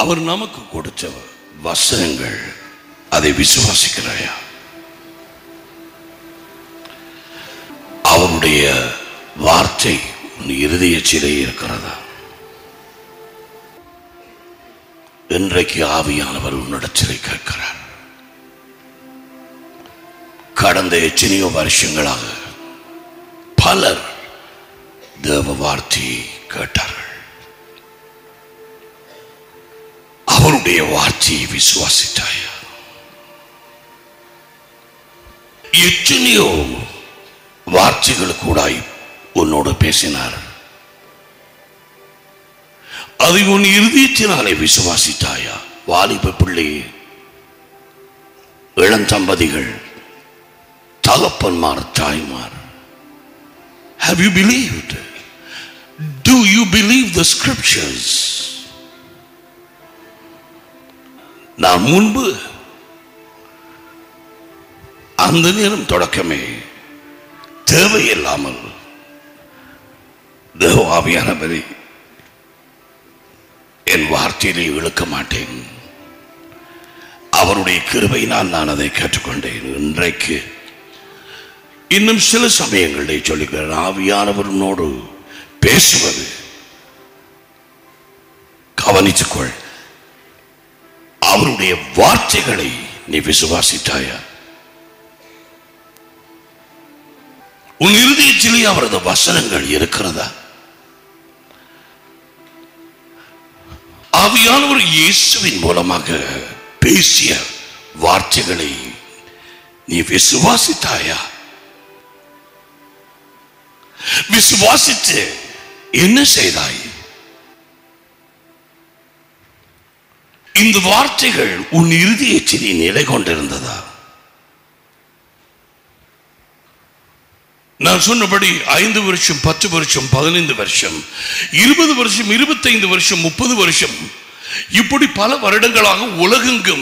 அவர் நமக்கு கொடுத்த வசனங்கள் அதை விசுவாசிக்கிறாயா அவருடைய வார்த்தை உன் இருதயச்சிலே இருக்கிறதா இன்றைக்கு ஆவியானவர் உன்னிடத்திலே கேட்கிறார் கடந்த எத்தனையோ வருஷங்களாக பலர் தேவ வார்த்தையை கேட்டார்கள் அவருடைய வார்த்தையை விசுவாசித்தாயா எத்தனையோ வார்த்தைகள் கூடாய் உன்னோடு பேசினார் அதை உன் இறுதியத்தினாலே விசுவாசித்தாயா வாலிப பிள்ளை இளந்தம்பதிகள் தகப்பன்மார் தாய்மார் Have you believed? Do you believe the scriptures? நான் முன்பு அந்த நேரம் தொடக்கமே தேவையில்லாமல் தேவாவியானவரை என் வார்த்தையிலே இழுக்க மாட்டேன் அவருடைய கிருபையினால் நான் அதை கேட்டுக்கொண்டேன் இன்றைக்கு இன்னும் சில சமயங்களில் சொல்லுகிறேன் ஆவியானவர்களோடு பேசுவது கவனித்துக்கொள் அவருடைய வார்த்தைகளை நீ விசுவாசித்தாயா உன் இருதயத்திலே அவரது வசனங்கள் இருக்கிறதா ஆவியானவர் இயேசுவின் மூலமாக பேசிய வார்த்தைகளை நீ விசுவாசித்தாயா விசுவாசித்து என்ன செய்தாய் இந்த வார்த்தைகள் உன் இறுதியச்சில் நிலை கொண்டிருந்ததா நான் சொன்னபடி ஐந்து வருஷம் பத்து வருஷம் பதினைந்து வருஷம் இருபது வருஷம் இருபத்தைந்து வருஷம் முப்பது வருஷம் இப்படி பல வருடங்களாக உலகெங்கும்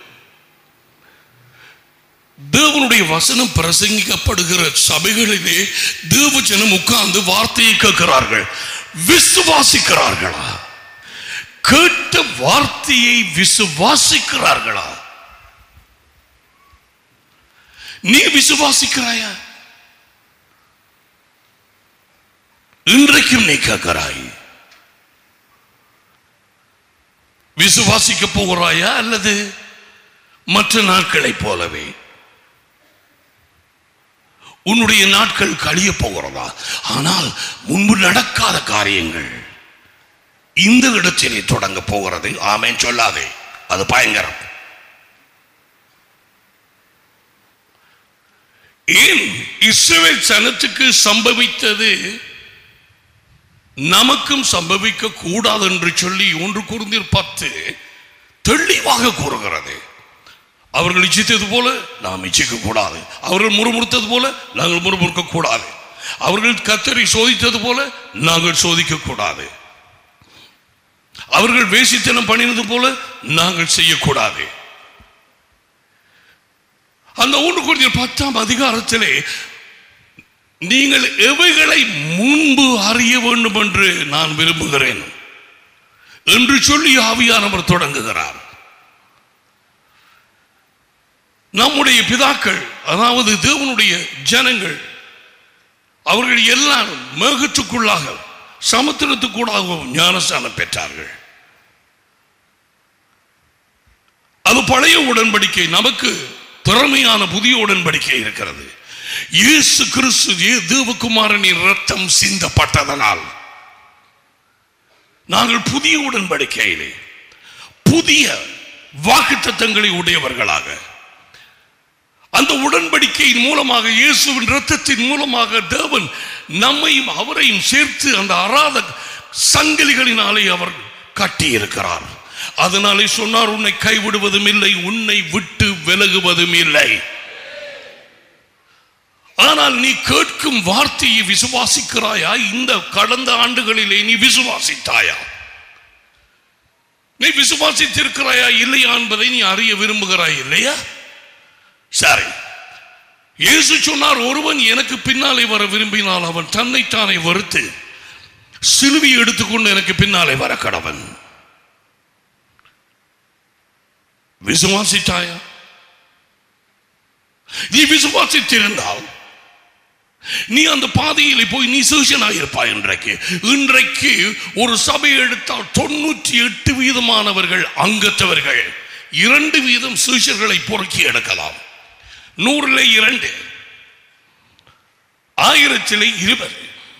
தேவனுடைய வசனம் பிரசங்கிக்கப்படுகிற சபைகளிலே தேவ ஜனம் உட்கார்ந்து வார்த்தையை கேட்கிறார்கள் விசுவாசிக்கிறார்களா கேட்ட வார்த்தையை விசுவாசிக்கிறார்களா நீ விசுவாசிக்கிறாயா இன்றைக்கும் நீ கேட்கிறாய் விசுவாசிக்க போகிறாயா அல்லது மற்ற நாட்களைப் போலவே உன்னுடைய நாட்கள் கழிய போகிறதா ஆனால் முன்பு நடக்காத காரியங்கள் இந்த இடத்திலே தொடங்க போகிறது ஆமேன் சொல்லாதே அது பயங்கரம் ஏன் இஸ்ரவேல் சனத்துக்கு சம்பவித்தது நமக்கும் சம்பவிக்க கூடாது என்று சொல்லி ஒன்று குருந்தீர் பத்து தெளிவாக கூறுகிறது அவர்கள் இச்சித்தது போல நாம் இச்சிக்க கூடாது அவர்கள் முறுமுறுத்தது போல நாங்கள் முறுமுறுக்க கூடாது அவர்கள் கத்தரை சோதித்தது போல நாங்கள் சோதிக்க கூடாது அவர்கள் வேசித்தனம் பண்ணினது போல நாங்கள் செய்யக்கூடாது அந்த ஒன்று குறித்த பத்தாம் அதிகாரத்திலே நீங்கள் எவைகளை முன்பு அறிய வேண்டும் என்று நான் விரும்புகிறேன் என்று சொல்லி ஆவியானவர் தொடங்குகிறார் நம்முடைய பிதாக்கள் அதாவது தேவனுடைய ஜனங்கள் அவர்கள் எல்லாரும் மேகத்துக்குள்ளாக சமுத்திரத்துக்குள்ளாகவும் ஞானஸ்தானம் பெற்றார்கள் அது பழைய உடன்படிக்கை நமக்கு திறமையான புதிய உடன்படிக்கை இருக்கிறது இயேசு கிறிஸ்து ஏ- தேவகுமாரனின் ரத்தம் சிந்தப்பட்டதனால் நாங்கள் புதிய உடன்படிக்கையிலே புதிய வாக்குத்தத்தங்களை உடையவர்களாக அந்த உடன்படிக்கையின் மூலமாக இயேசுவின் ரத்தத்தின் மூலமாக தேவன் நம்மையும் அவரையும் சேர்த்து அந்த அறாத சங்கிலிகளினாலே அவர் கட்டி இருக்கிறார் அதனாலே சொன்னார் உன்னை கைவிடுவதும் இல்லை உன்னை விட்டு விலகுவதும் இல்லை ஆனால் நீ கேட்கும் வார்த்தையை விசுவாசிக்கிறாயா இந்த கடந்த ஆண்டுகளிலே நீ விசுவாசித்தாயா நீ விசுவாசித்திருக்கிறாயா இல்லையா என்பதை நீ அறிய விரும்புகிறாய் இல்லையா சரி இயேசு சொன்னார் ஒருவன் எனக்கு பின்னாலே வர விரும்பினால் அவன் தன்னைத்தானே வறுத்து சிலுவை எடுத்துக்கொண்டு எனக்கு பின்னாலே வர கடவன் விசுவாசித்தாயா நீ விசுவாசித்திருந்தால் நீ அந்த பாதையில் போய் நீ சூஷனாக இருப்பாய் இன்றைக்கு இன்றைக்கு ஒரு சபை எடுத்தால் தொண்ணூற்றி எட்டு வீதமானவர்கள் அங்கத்தவர்கள் இரண்டு வீதம் சூஷர்களை பொறுக்கி எடுக்கலாம் நூறுல இரண்டு ஆயிரத்திலே இருபது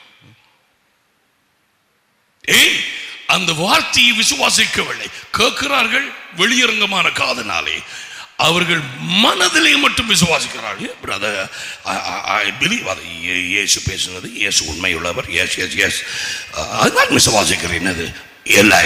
ஏன் அந்த வார்த்தையை விசுவாசிக்கவில்லை கேட்கிறார்கள் வெளியரங்கமான காதனாலே அவர்கள் மனதிலே மட்டும் விசுவாசிக்கிறார்கள் பிரதர் ஐ பிலீவ் அது இயே- இயேசு பேசுனது இயேசு உண்மையுள்ளவர் எஸ் எஸ் எஸ் அதுதான் விசுவாசிக்கிறேன் அது இல்லை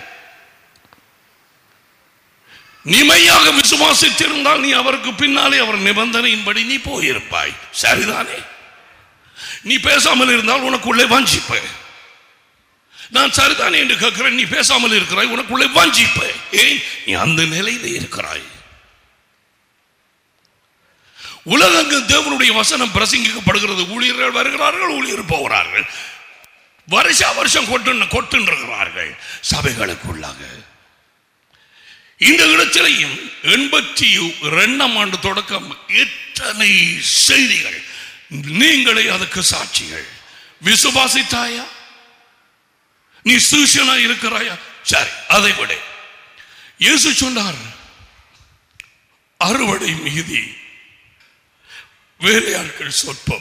நிமையாக விசுவாசித்திருந்தால் நீ அவருக்கு பின்னாலே அவர் நிபந்தனையின்படி நீ போயிருப்பாய் சரிதானே நீ பேசாமல் இருந்தால் உனக்குள்ளே வாஞ்சிப்ப நான் சரிதானே என்று கேட்கிறேன் நீ பேசாமல் இருக்கிறாய் உனக்குள்ளே வாஞ்சிப்ப ஏன் நீ அந்த நிலையில இருக்கிறாய் உலகெங்கும் தேவனுடைய வசனம் பிரசங்கிக்கப்படுகிறது ஊழியர்கள் வருகிறார்கள் ஊழியர் போகிறார்கள் வருஷா வருஷம் கொட்டு கொட்டுன்றிருக்கிறார்கள் சபைகளுக்குள்ளாக இந்த இடத்திலையும் எண்பத்தி இரண்டாம் ஆண்டு தொடக்கம் எத்தனை செய்திகள் நீங்களே அதுக்கு சாட்சிகள் விசுவாசித்தாயா நீ சூஷனா இருக்கிறாயா சரி அதை விட இயேசு சொன்னார் அறுவடை மீதி வேலையாட்கள் சொற்பம்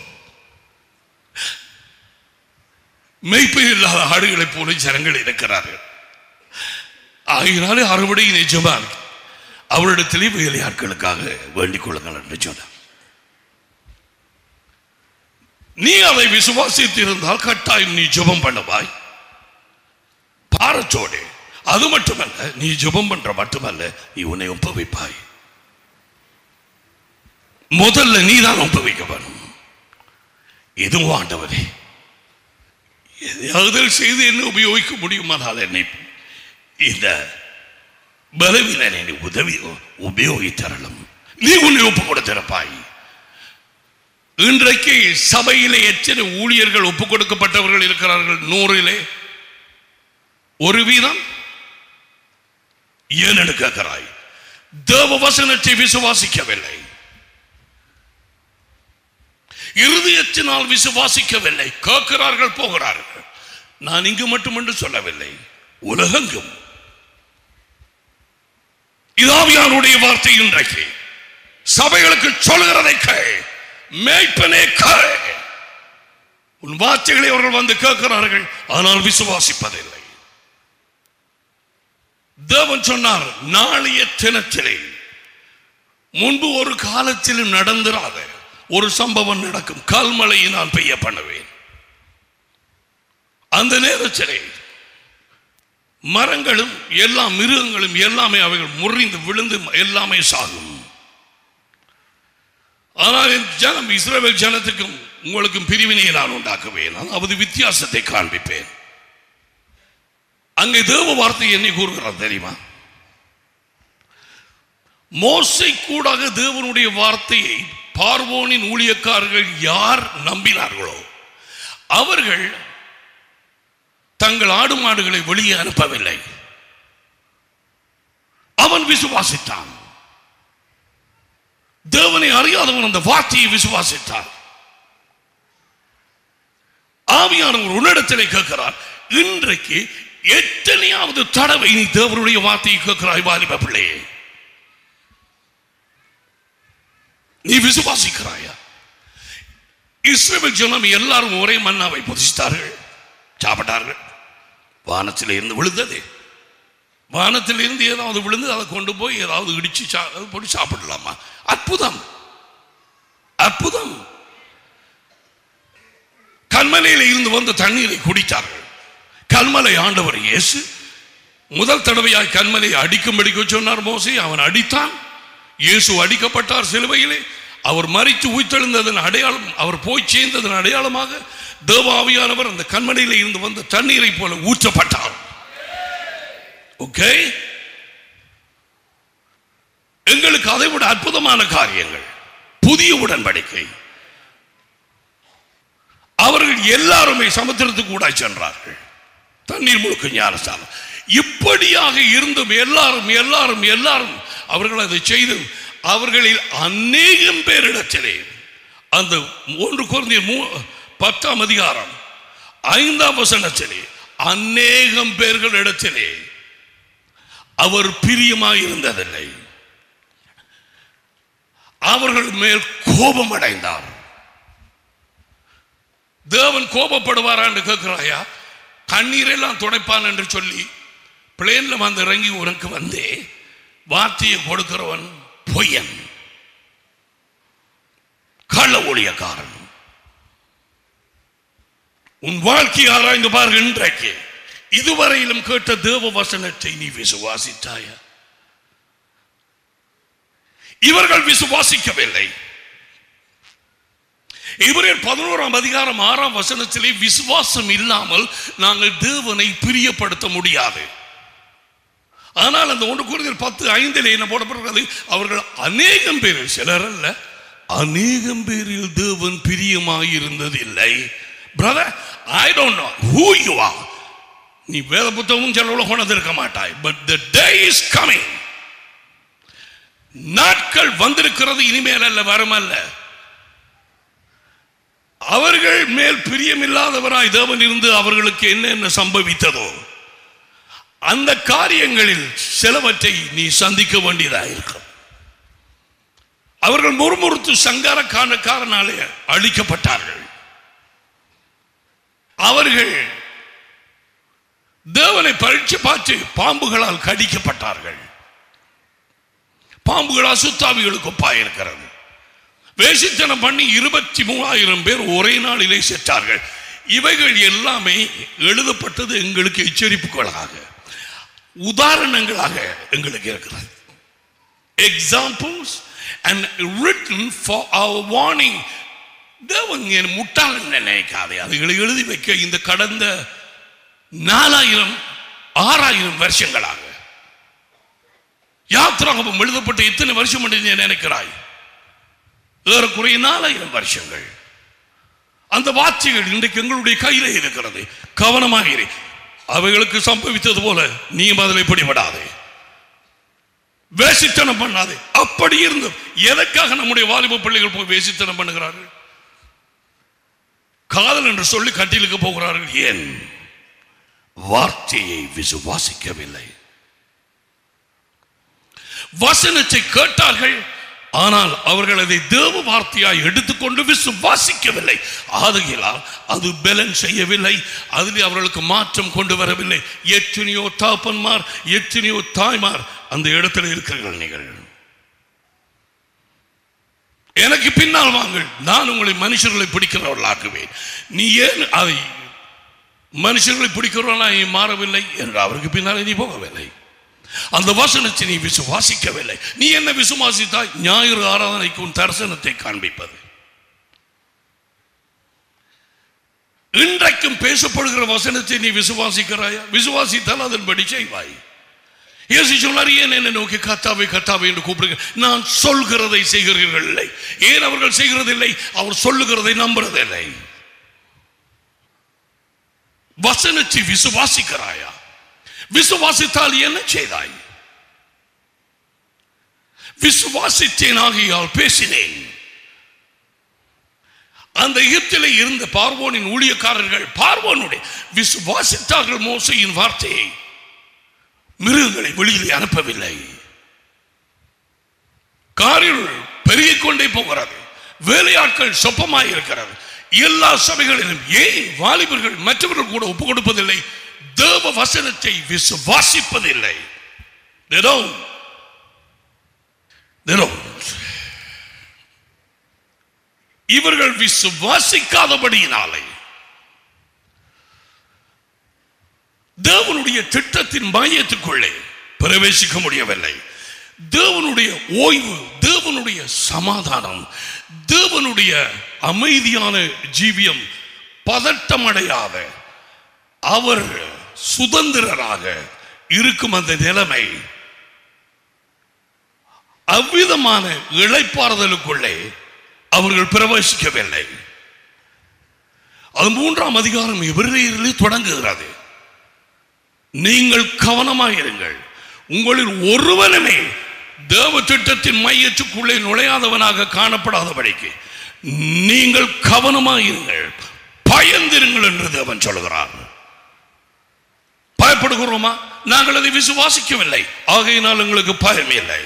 மெய்ப்பை இல்லாத ஆடுகளைப் போல ஜனங்கள் இருக்கிறார்கள் ஆகினாலே அறுவடை நிஜமா இருக்கு அவரிடத்திலே வேலையாட்களுக்காக வேண்டிக் கொள்ளுங்கள் என்று சொன்னார் நீ அதை விசுவாசித்திருந்தால் கட்டாயம் நீ ஜெபம் பண்ணுவாய் பாரச்சோடு அது மட்டுமல்ல நீ ஜெபம் பண்ற மட்டுமல்ல நீ உன்னை ஒப்புவிப்பாய் முதல்ல நீ தான் ஒப்புவிக்க வேணும் எதுவும் ஆண்டவரே எதையாவது செய்து என்ன உபயோகிக்க முடியுமானால் என்னை இந்த பலவீனனை நீ உதவி உபயோகித்தரலும் நீ உன்னை ஒப்பு கொடுத்திருப்பாய் இன்றைக்கு சபையிலே எத்தனை ஊழியர்கள் ஒப்பு கொடுக்கப்பட்டவர்கள் இருக்கிறார்கள் நூறிலே ஒரு வீதம் ஏனெனு கேட்கிறாய் தேவ வசனத்தை விசுவாசிக்கவில்லை இருதயத்தினால் விசுவாசிக்கவில்லை கேட்கிறார்கள் போகிறார்கள் நான் இங்கு மட்டுமென்று சொல்லவில்லை உலகெங்கும் இதாவியானுடைய வார்த்தை இன்றைக்கு சபைகளுக்கு சொல்கிறதை கேள் மேய்ப்பனே கேள் உன் வார்த்தைகளை அவர்கள் வந்து கேட்கிறார்கள் ஆனால் விசுவாசிப்பதில்லை தேவன் சொன்னார் நாளைய தினத்திலே முன்பு ஒரு காலத்திலும் நடந்திராத ஒரு சம்பவம் நடக்கும் கல்மழையை நான் பெய்ய பண்ணுவேன் அந்த நேரத்திலே மரங்களும் எல்லா மிருகங்களும் எல்லாமே அவைகள் முறிந்து விழுந்து எல்லாமே சாகும் ஆனால் என் ஜனம் இஸ்ரவேல் ஜனத்துக்கும் உங்களுக்கும் பிரிவினையை நான் உண்டாக்குவேன் அதாவது வித்தியாசத்தை காண்பிப்பேன் அங்கே தேவ வார்த்தை என்னை கூறுகிறது தெரியுமா மோசை கூடாக தேவனுடைய வார்த்தையை பார்வோனின் ஊழியக்காரர்கள் யார் நம்பினார்களோ அவர்கள் தங்கள் ஆடு மாடுகளை வெளியே அனுப்பவில்லை அவன் விசுவாசித்தான் தேவனை அறியாதவன் அந்த வார்த்தையை விசுவாசித்தான் ஆவியானவர் உன்னிடத்திலே கேட்கிறார் இன்றைக்கு எத்தனையாவது தடவை நீ தேவனுடைய வார்த்தையை கேட்கிறாய் வாலிப பிள்ளையே நீ விசுவாசிக்கிறாயா இஸ்ரேல் ஜனம் எல்லாரும் ஒரே மன்னாவை புதிச்சிட்டார்கள் சாப்பிட்டார்கள் வானத்தில் இருந்து விழுந்தது வானத்தில் இருந்து ஏதாவது விழுந்து அதை கொண்டு போய் ஏதாவது இடிச்சு சா- அது போட்டு சாப்பிடலாமா அற்புதம் அற்புதம் கல்மலையில் இருந்து வந்த தண்ணீரை குடித்தார்கள் கல்மலை ஆண்டவர் இயேசு முதல் தடவையாய் கல்மலையை அடிக்கும்படிக்க சொன்னார் மோசே அவன் அடித்தான் இயேசு அடிக்கப்பட்டார் சிலுவையிலே அவர் மறித்து உயிர்த்தெழுந்ததன் அடையாளம் அவர் போய் சேர்ந்ததன் அடையாளமாக தேவாவியானவர் அந்த கண்மனையில் இருந்து வந்த தண்ணீரை போல ஊற்றப்பட்டார் ஓகே எங்களுக்கு அதை விட அற்புதமான காரியங்கள் புதிய உடன்படிக்கை அவர்கள் எல்லாருமே சமுத்திரத்துக்கு கூட சென்றார்கள் தண்ணீர் முழுக்க ஞானஸ்தானம் இப்படியாக இருந்தும் எல்லாரும் எல்லாரும் எல்லாரும் அவர்கள் அதை செய்து அவர்களில் அநேகம் பேரிடத்திலே அந்த ஒன்று குறைந்த மூ பத்தாம் அதிகாரம் ஐந்தாம் வசனத்திலே அநேகம் பேர்கள் இடத்திலே அவர் பிரியமாய் இருந்ததில்லை அவர்கள் மேல் கோபம் அடைந்தார் தேவன் கோபப்படுவாரா என்று கேட்கிறாயா கண்ணீரெல்லாம் துடைப்பான் என்று சொல்லி பிளேன்ல வந்து இறங்கி உனக்கு வந்தே வார்த்தையை கொடுக்கிறவன் பொய்யன் கள்ள ஊழியக்காரன் உன் வாழ்க்கையை ஆராய்ந்து பாருங்க இன்றைக்கு இதுவரையிலும் கேட்ட தேவ வசனத்தை நீ விசுவாசித்தாயா இவர்கள் விசுவாசிக்கவில்லை இவரில் பதினோராம் அதிகாரம் ஆறாம் வசனத்திலே விசுவாசம் இல்லாமல் நாங்கள் தேவனை பிரியப்படுத்த முடியாது ஆனால் அந்த ஒன்று கூறுதல் பத்து ஐந்தில் என்ன போடப்படுகிறது அவர்கள் அநேகம் பேரில் சிலர் அல்ல அநேகம் பேரில் தேவன் பிரியமாயிருந்தது இல்லை brother I don't know who you are நீ வேத புத்தகமும் செலவுல கொண்டதிருக்க மாட்டாய் but the day is coming நாட்கள் வந்திருக்கிறது இனிமேல் அல்ல வரமல்ல அவர்கள் மேல் பிரியமில்லாதவராய் தேவன் இருந்து அவர்களுக்கு என்னென்ன சம்பவித்ததோ அந்த காரியங்களில் சிலவற்றை நீ சந்திக்க வேண்டியதாயிருக்கும் அவர்கள் முறுமுறுத்து சங்கார காரணக்காரனாலே அழிக்கப்பட்டார்கள் அவர்கள் தேவனை பரீட்சை பார்த்து பாம்புகளால் கடிக்கப்பட்டார்கள் பாம்புகள் அசுத்தாவிகளுக்கு ஒப்பாயிருக்கிறது வேசித்தனம் பண்ணி இருபத்தி மூவாயிரம் பேர் ஒரே நாளிலே செத்தார்கள் இவைகள் எல்லாமே எழுதப்பட்டது எங்களுக்கு எச்சரிப்புகளாக உதாரணங்களாக எங்களுக்கு இருக்கிறது examples and written for our warning தேவன் என் முட்டாள் நினைக்காதே அதுகளை எழுதி வைக்க இந்த கடந்த நாலாயிரம் ஆறாயிரம் வருஷங்களாக யாத்திராகவும் எழுதப்பட்ட எத்தனை வருஷம் என்று நீ நினைக்கிறாய் ஏறக்குறைய நாலாயிரம் வருஷங்கள் அந்த வார்த்தைகள் இன்றைக்கு எங்களுடைய கையிலே இருக்கிறது கவனமாக இரு அவைகளுக்கு சம்பவித்தது போல நீயும் அதில் பிடிபடாதே வேசித்தனம் பண்ணாதே அப்படி இருந்தும் எதற்காக நம்முடைய வாலிப பிள்ளைகள் போய் வேசித்தனம் பண்ணுகிறார்கள் காதல் என்று சொல்லி கட்டிலுக்கு போகிறார்கள் ஏன் வார்த்தையை விசுவாசிக்கவில்லை வசனத்தை கேட்டார்கள் ஆனால் அவர்கள் அதை தேவ வார்த்தையாய் எடுத்துக்கொண்டு விசுவாசிக்கவில்லை ஆதுகிறால் அது பலன் செய்யவில்லை அதில் அவர்களுக்கு மாற்றம் கொண்டு வரவில்லை எத்தனையோ தாப்பன்மார் எத்தனையோ தாய்மார் அந்த இடத்துல இருக்கிறீர்கள் நீங்கள் எனக்கு பின்னால் வாங்கள் நான் உங்களை மனுஷர்களை பிடிக்கிறவர்களாக்குவேன் நீ ஏன் அதை மனுஷர்களை பிடிக்கிறவர்களாக மாறவில்லை என்று அவருக்கு பின்னாலே நீ போகவில்லை அந்த வசனத்தை நீ விசுவாசிக்கவில்லை நீ என்ன விசுவாசித்தாய் ஞாயிறு ஆராதனைக்கு உன் தரிசனத்தை காண்பிப்பது இன்றைக்கும் பேசப்படுகிற வசனத்தை நீ விசுவாசிக்கிறாயா விசுவாசித்தால் அதன்படி செய்வாய் இயேசு சொன்னார் ஏன் என்னை நோக்கி கத்தாவை கத்தாவை என்று கூப்பிடுங்க நான் சொல்கிறதை செய்கிறீர்கள் இல்லை ஏன் அவர்கள் செய்கிறதில்லை அவர் சொல்லுகிறதை நம்புறதில்லை வசனத்தை விசுவாசிக்கிறாயா விசுவாசித்தால் என்ன செய்தாய் விசுவாசித்தேன் ஆகியால் பேசினேன் அந்த எகிப்திலே இருந்த பார்வோனின் ஊழியக்காரர்கள் பார்வோனுடைய விசுவாசித்தார்கள் மோசையின் வார்த்தையை மிருகங்களை வெளியிலே அனுப்பவில்லை காரில் பெருகிக் கொண்டே போகிறது வேலையாட்கள் சொப்பமாய் இருக்கிறது எல்லா சபைகளிலும் ஏன் வாலிபர்கள் மற்றவர்கள் கூட ஒப்பு கொடுப்பதில்லை தேவ வசனத்தை விசுவாசிப்பதில்லை They don't. They don't. இவர்கள் விசுவாசிக்காதபடியினாலே தேவனுடைய திட்டத்தின் மையத்துக்குள்ளே பிரவேசிக்க முடியவில்லை தேவனுடைய ஓய்வு தேவனுடைய சமாதானம் தேவனுடைய அமைதியான ஜீவியம் பதட்டமடையாத அவர் சுதந்திரராக இருக்கும் அந்த நிலைமை அவ்விதமான இழைப்பாறுதலுக்குள்ளே அவர்கள் பிரவேசிக்கவில்லை அது மூன்றாம் அதிகாரம் எபிரேயரிலே தொடங்குகிறது நீங்கள் கவனமாயிருங்கள் உங்களில் ஒருவனுமே தேவ திட்டத்தின் மையத்துக்குள்ளே நுழையாதவனாக காணப்படாதபடிக்கு நீங்கள் கவனமாயிருங்கள் பயந்திருங்கள் என்று தேவன் சொல்கிறார் பயப்படுகிறோமா நாங்கள் அதை விசுவாசிக்கவில்லை ஆகையினால் எங்களுக்கு பயம் இல்லை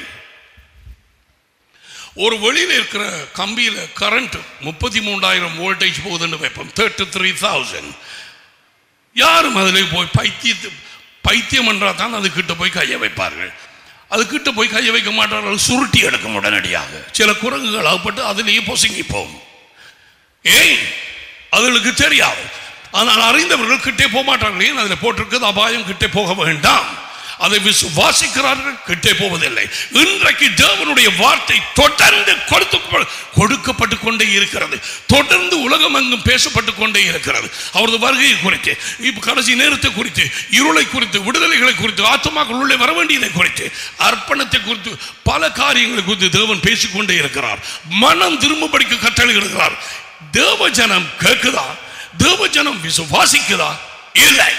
ஒரு வெளியில் இருக்கிற கம்பியில கரண்ட் முப்பத்தி மூன்றாயிரம் வோல்டேஜ் போகுதுன்னு வைப்போம் தேர்ட்டி த்ரீ தௌசண்ட் யாரும் அதில் போய் பைத்தியத்து பைத்தியம் என்றால் தான் அது கிட்ட போய் கையை வைப்பார்கள் அது கிட்ட போய் கையை வைக்க மாட்டார்கள் சுருட்டி எடுக்கும் உடனடியாக சில குரங்குகள் அகப்பட்டு அதிலேயே பொசுங்கி போகும் ஏன் அதுகளுக்கு தெரியாது ஆனால் அறிந்தவர்கள் கிட்டே போக மாட்டார்கள் ஏன் அதில் போட்டிருக்கிறது அபாயம் கிட்டே போக வேண்டாம் அதை விசுவாசிக்கிறார்கள் கிட்டே போவதில்லை இன்றைக்கு தேவனுடைய வார்த்தை தொடர்ந்து கொடுத்து கொடுக்கப்பட்டு கொண்டே இருக்கிறது தொடர்ந்து உலகம் எங்கும் பேசப்பட்டு கொண்டே இருக்கிறது அவரது வருகையை குறித்து இப்ப கடைசி நேரத்தை குறித்து இருளை குறித்து விடுதலைகளை குறித்து ஆத்மாக்கள் உள்ளே வர வேண்டியதை குறித்து அர்ப்பணத்தை குறித்து பல காரியங்களை குறித்து தேவன் பேசிக்கொண்டே இருக்கிறார் மனம் திரும்பபடிக்கு கட்டளையிடுகிறார் தேவ ஜனம் கேட்குதா தேவ ஜனம் விசுவாசிக்குதா இல்லை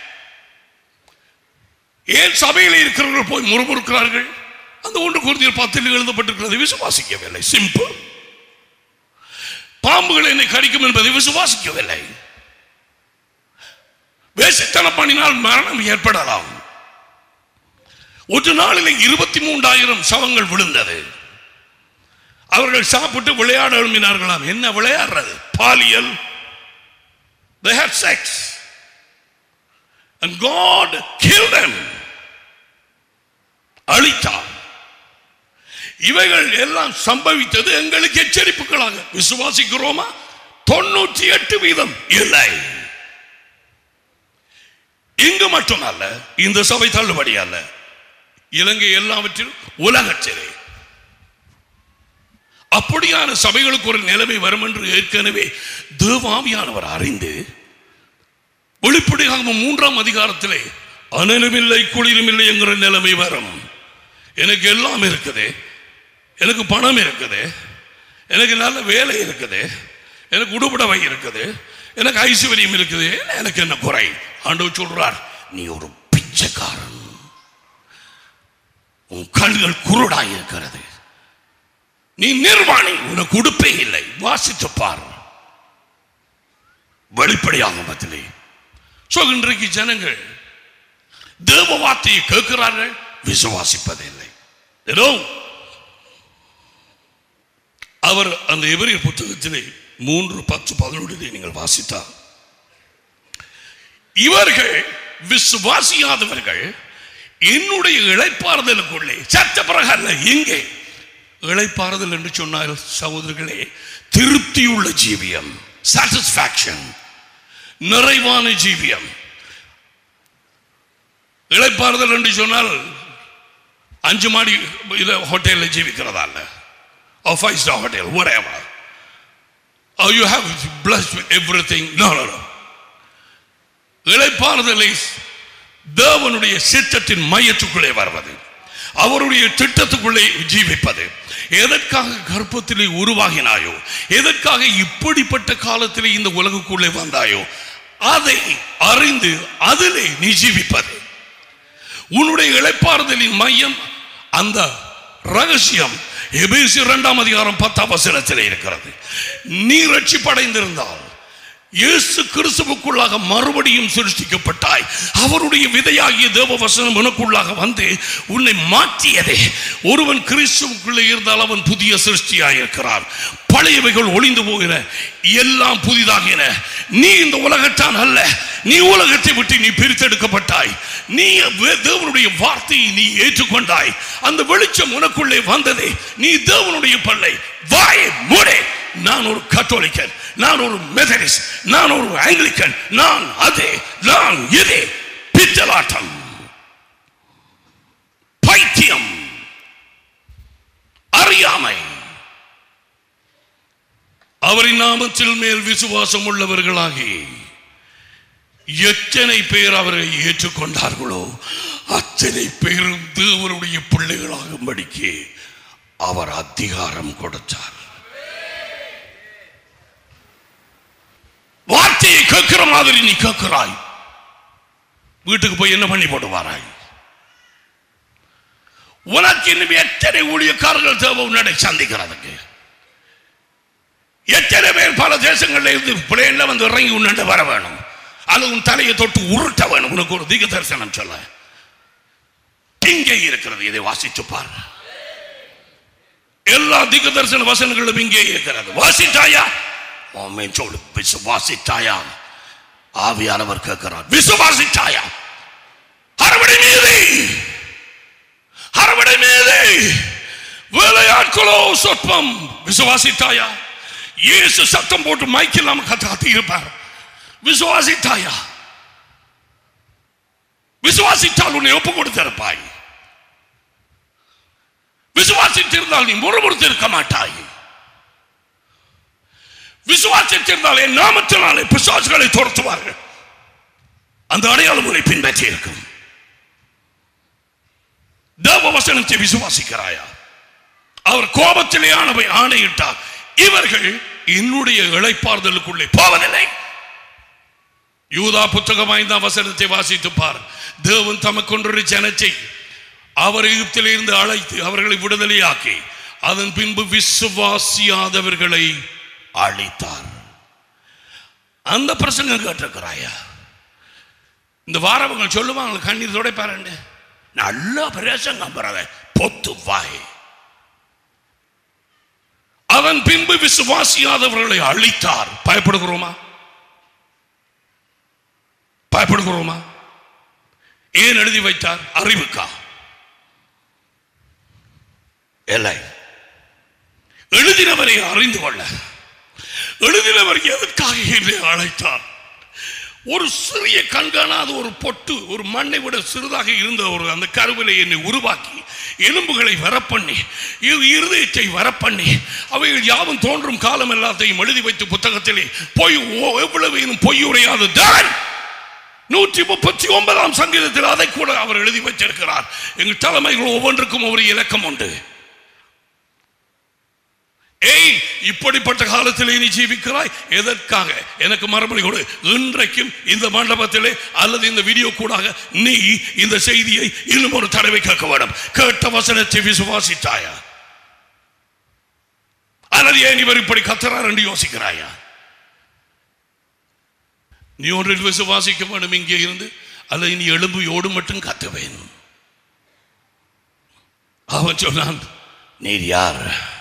ஏன் சபையில் இருக்கிறவர்கள் போய் முறுமுறுக்கிறார்கள் அந்த ஒன்று குருதியில் பத்தில் எழுதப்பட்டிருக்கிறது விசுவாசிக்கவில்லை சிம்பிள் பாம்புகள் என்னை கடிக்கும் என்பதை விசுவாசிக்கவில்லை வேசித்தனம் பண்ணினால் மரணம் ஏற்படலாம் ஒரு நாளில் இருபத்தி மூன்றாயிரம் சவங்கள் விழுந்தது அவர்கள் சாப்பிட்டு விளையாட எழுப்பினார்களாம் என்ன விளையாடுறது பாலியல் they had sex and God killed them அழித்தார் இவைகள் எல்லாம் சம்பவித்தது எங்களுக்கு எச்சரிப்புகளாக விசுவாசிக்கிறோமா தொண்ணூற்றி எட்டு வீதம் இல்லை இங்கு மட்டுமல்ல இந்த சபை தள்ளுபடி அல்ல இலங்கை எல்லாவற்றிலும் உலகத்திலே அப்படியான சபைகளுக்கு ஒரு நிலைமை வரும் என்று ஏற்கனவே தேவாவியானவர் அறிந்து வெளிப்படையாக மூன்றாம் அதிகாரத்திலே அனலுமில்லை குளிருமில்லை என்கிற நிலைமை வரும் எனக்கு எல்லாம் இருக்குது எனக்கு பணம் இருக்குது எனக்கு நல்ல வேலை இருக்குது எனக்கு உடுபடவை இருக்குது எனக்கு ஐஸ்வர்யம் இருக்குது எனக்கு என்ன குறை ஆண்டவர் சொல்றார் நீ ஒரு பிச்சைக்காரன் உன் கண்கள் குருடாய் இருக்கிறது நீ நிர்வாணி உனக்கு உடுப்பே இல்லை வாசித்து பார் வெளிப்படையாக பதிலே சோ இன்றைக்கு ஜனங்கள் தேவ வார்த்தையை கேட்கிறார்கள் விசுவாசிப்பதில்லை ஏதோ அவர் அந்த எபிரியர் புத்தகத்திலே மூன்று பத்து பதினொன்றிலே நீங்கள் வாசித்தார் இவர்கள் விசுவாசியாதவர்கள் என்னுடைய இழைப்பாறுதலுக்குள்ளே சட்ட பிரகாரம் இங்கே இழைப்பாறுதல் என்று சொன்னால் சகோதரர்களே திருப்தியுள்ள ஜீவியம் சாட்டிஸ்பாக்சன் நிறைவான ஜீவியம் இழைப்பாறுதல் என்று சொன்னால் அஞ்சு மாடி இத ஹோட்டலில் ஜீவிக்கிறதா இல்ல five star hotel whatever or you have blessed with everything no no no இழைப்பாறுதலை தேவனுடைய சித்தத்தின் மையத்துக்குள்ளே வருவது அவருடைய திட்டத்துக்குள்ளே ஜீவிப்பது எதற்காக கர்ப்பத்திலே உருவாகினாயோ எதற்காக இப்படிப்பட்ட காலத்திலே இந்த உலகுக்குள்ளே வந்தாயோ அதை அறிந்து அதிலே நீ ஜீவிப்பது உன்னுடைய இழைப்பாறுதலின் மையம் அந்த ரகசியம் எபேசி இரண்டாம் அதிகாரம் பத்தாம் வசனத்தில் இருக்கிறது நீ ரட்சிப்படைந்திருந்தால் இயேசு கிறிஸ்துவுக்குள்ளாக மறுபடியும் சிருஷ்டிக்கப்பட்டாய் அவருடைய விதையாகிய தேவ வசனம் உனக்குள்ளாக வந்து உன்னை மாற்றியதே ஒருவன் கிறிஸ்துவுக்குள்ளே இருந்தால் அவன் புதிய சிருஷ்டியாய் இருக்கிறான் பழையவைகள் ஒளிந்து போகிற எல்லாம் புதிதாகின நீ இந்த உலகத்தான் அல்ல நீ உலகத்தை விட்டு நீ பிரித்தெடுக்கப்பட்டாய் நீ வே- தேவனுடைய வார்த்தையை நீ ஏற்றுக்கொண்டாய் அந்த வெளிச்சம் உனக்குள்ளே வந்ததே நீ தேவனுடைய பல்லை வாய் மூடே நான் ஒரு கத்தோலிக்கன் நான் ஒரு மெதரிஸ்ட் நான் ஒரு ஆங்கிலிக்கன் நான் அதே நான் இதே பித்தலாட்டம் பைத்தியம் அறியாமை அவரின் நாமத்தில் மேல் விசுவாசம் உள்ளவர்களாகி எத்தனை பேர் அவரை ஏற்றுக்கொண்டார்களோ அத்தனை பேரும் தேவனுடைய பிள்ளைகளாகும்படிக்கு அவர் அதிகாரம் கொடுத்தார் வார்த்தையை கேட்கிற மாதிரி நீ கேட்கிறாய் வீட்டுக்கு போய் என்ன பண்ணி போட்டு வாராய் உனக்கு இன்னும் எத்தனை ஊழியக்காரர்கள் தேவை உன்னடை சந்திக்கிறதுக்கு எத்தனை பேர் பல தேசங்கள்ல இருந்து பிளேன்ல வந்து இறங்கி உன்னண்ட வர வேணும் அது உன் தலையை தொட்டு உருட்ட வேணும் உனக்கு ஒரு தீக தரிசனம் சொல்ல இங்கே இருக்கிறது இதை வாசித்து பார் எல்லா தீக தரிசன வசனங்களும் இங்கே இருக்கிறது வாசித்தாயா ஆமென் சொல்லு விசுவாசித்தாயா ஆவியானவர் கேட்கிறார் விசுவாசித்தாயா அறுவடை மீது அறுவடை மீது வேலையாட்களோ சொற்பம் விசுவாசித்தாயா இயேசு சத்தம் போட்டு மைக்கில் நம்ம கத்து கத்தி இருப்பார் விசுவாசித்தாயா விசுவாசித்தால் உன்னை ஒப்பு கொடுத்திருப்பாய் விசுவாசித்திருந்தால் நீ முறுமுறுத்து இருக்க மாட்டாய் விசுவாசித்திருந்தால் என் நாமத்தினாலே பிசாசுகளை துரத்துவார்கள் அந்த அடையாளம் உன்னை பின்பற்றி இருக்கும் தேவ வசனத்தை விசுவாசிக்கிறாயா அவர் கோபத்திலே ஆனவை ஆணையிட்டார் இவர்கள் என்னுடைய இழைப்பார்தலுக்குள்ளே போவதில்லை யூதா புத்தகம் ஐந்தாம் வசனத்தை வாசித்து பார் தேவன் தமக்கொன்றொரு ஜனத்தை அவர் எகிப்திலிருந்து அழைத்து அவர்களை விடுதலையாக்கி அதன் பின்பு விசுவாசியாதவர்களை அழித்தார் அந்த பிரசங்கம் கேட்டிருக்கிறாயா இந்த வாரவங்க சொல்லுவாங்க கண்ணீர் துடைப்பாருண்டு நல்ல பிரசங்கம் பரத பொத்து வாய் அவன் பின்பு விசுவாசியாதவர்களை அழித்தார் பயப்படுகிறோமா பயப்படுகிறோமா ஏன் எழுதி வைத்தார் அறிவுக்கா இல்லை எழுதினவரை அறிந்து கொள்ள எழுதினவர் எதற்காக என்னை அழைத்தார் ஒரு சிறிய கண்காணாத ஒரு பொட்டு ஒரு மண்ணை விட சிறிதாக இருந்த ஒரு அந்த கருவிலை என்னை உருவாக்கி எலும்புகளை வரப்பண்ணி இரு- இருதயத்தை வரப்பண்ணி அவைகள் யாவும் தோன்றும் காலம் எல்லாத்தையும் எழுதி வைத்து புத்தகத்திலே பொய் ஓ- எவ்வளவு இன்னும் பொய் உரையாது தான் நூற்றி முப்பத்தி ஒன்பதாம் சங்கீதத்தில் அதை கூட அவர் எழுதி வச்சிருக்கிறார் எங்கள் தலைமைகள் ஒவ்வொன்றுக்கும் ஒரு இலக்கம் உண்டு ஏய் இப்படிப்பட்ட காலத்திலே நீ ஜீவிக்கிறாய் எதற்காக எனக்கு மறுபடி கொடு இன்றைக்கும் இந்த மண்டபத்திலே அல்லது இந்த வீடியோ கூடாக நீ இந்த செய்தியை இன்னும் ஒரு தடவை கேட்க வேண்டும் கேட்ட வசனத்தை விசுவாசித்தாயா அல்லது ஏன் இவர் இப்படி கத்துறார் என்று யோசிக்கிறாயா நீ ஒன்றில் விசுவாசிக்க வேண்டும் இங்கே இருந்து அல்லது நீ எலும்புயோடு மட்டும் கத்துவேன் அவன் சொன்னான் நீர் யார்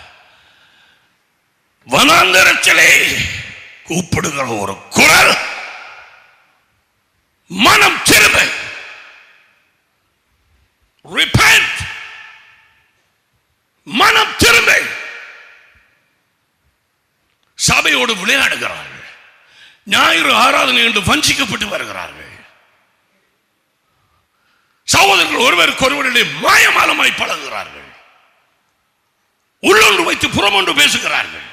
வனாந்தரத்திலே கூப்பிடுகிற ஒரு குரல் மனம் திரும்ப repent மனம் திரும்ப சபையோடு விளையாடுகிறார்கள் ஞாயிறு ஆராதனை என்று வஞ்சிக்கப்பட்டு வருகிறார்கள் சகோதரர்கள் ஒருவருக்கு ஒருவரிடையே மாயமாலமாய் பழகுகிறார்கள் உள்ளொன்று வைத்து புறமொன்று பேசுகிறார்கள்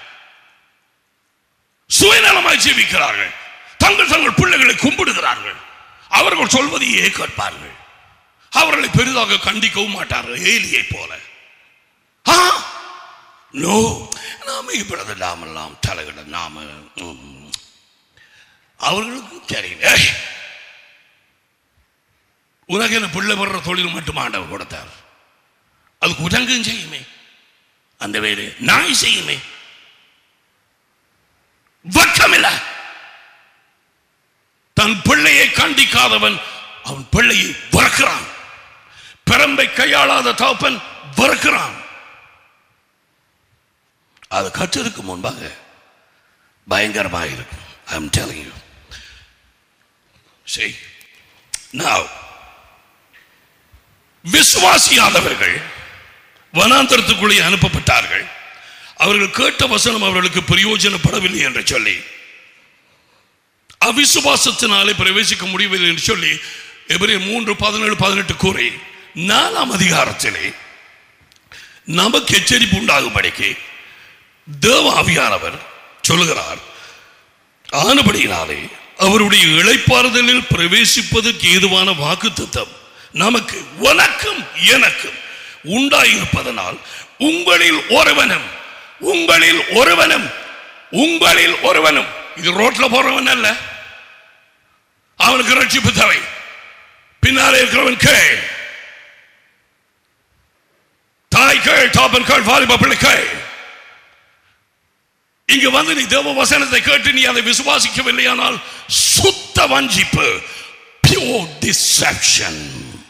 சுயநலமாய் ஜீவிக்கிறார்கள் தங்கள் தங்கள் பிள்ளைகளை கும்பிடுகிறார்கள் அவர்கள் சொல்வதையே கேட்பார்கள் அவர்களை பெரிதாக கண்டிக்கவும் மாட்டார்கள் ஏலியை போல ஆ நோ நாம இப்பொழுது நாமெல்லாம் தலையிட நாம ம். அவர்களுக்கு தெரியல ஏய், உனக்கு என்ன பிள்ளை வர்ற தொழில் மட்டும் ஆண்டவர் கொடுத்தார் அது குரங்கும் செய்யுமே அந்த வேறு நாய் செய்யுமே வெட்கமில்ல தன் பிள்ளையை கண்டிக்காதவன் அவன் பிள்ளையை வெறுக்கிறான் பெரம்பை கையாளாத தகப்பன் வெறுக்கிறான் அது கற்றதுக்கு முன்பாக பயங்கரமாக இருக்கும் I am telling you see now விசுவாசியாதவர்கள் வனாந்தரத்துக்குள்ளே அனுப்பப்பட்டார்கள் அவர்கள் கேட்ட வசனம் அவர்களுக்கு பிரயோஜனப்படவில்லை என்று சொல்லி அவிசுவாசத்தினாலே பிரவேசிக்க முடியவில்லை என்று சொல்லி எபிரேயர் மூன்று பதினேழு பதினெட்டு கூறி நாலாம் அதிகாரத்திலே நமக்கு எச்சரிப்பு உண்டாகும்படிக்கு தேவ ஆவியானவர் சொல்லுகிறார் ஆனபடியினாலே அவருடைய இளைப்பாறுதலில் பிரவேசிப்பதற்கு ஏதுவான வாக்கு நமக்கு உனக்கும் எனக்கும் உண்டாயிருப்பதனால் உங்களில் ஒருவனும் உங்களில் ஒருவனும் உங்களில் ஒருவனும் இது ரோட்ல போறவன் அல்ல அவனுக்கு ரட்சிப்பு தேவை பின்னாலே இருக்கிறவன் கே கேள் தாப்பன் கேள் வாலிப பிள்ளை கேள் இங்கு வந்து நீ தேவ வசனத்தை கேட்டு நீ அதை விசுவாசிக்கவில்லையானால் சுத்த வஞ்சிப்பு பியூர் டிசெப்ஷன்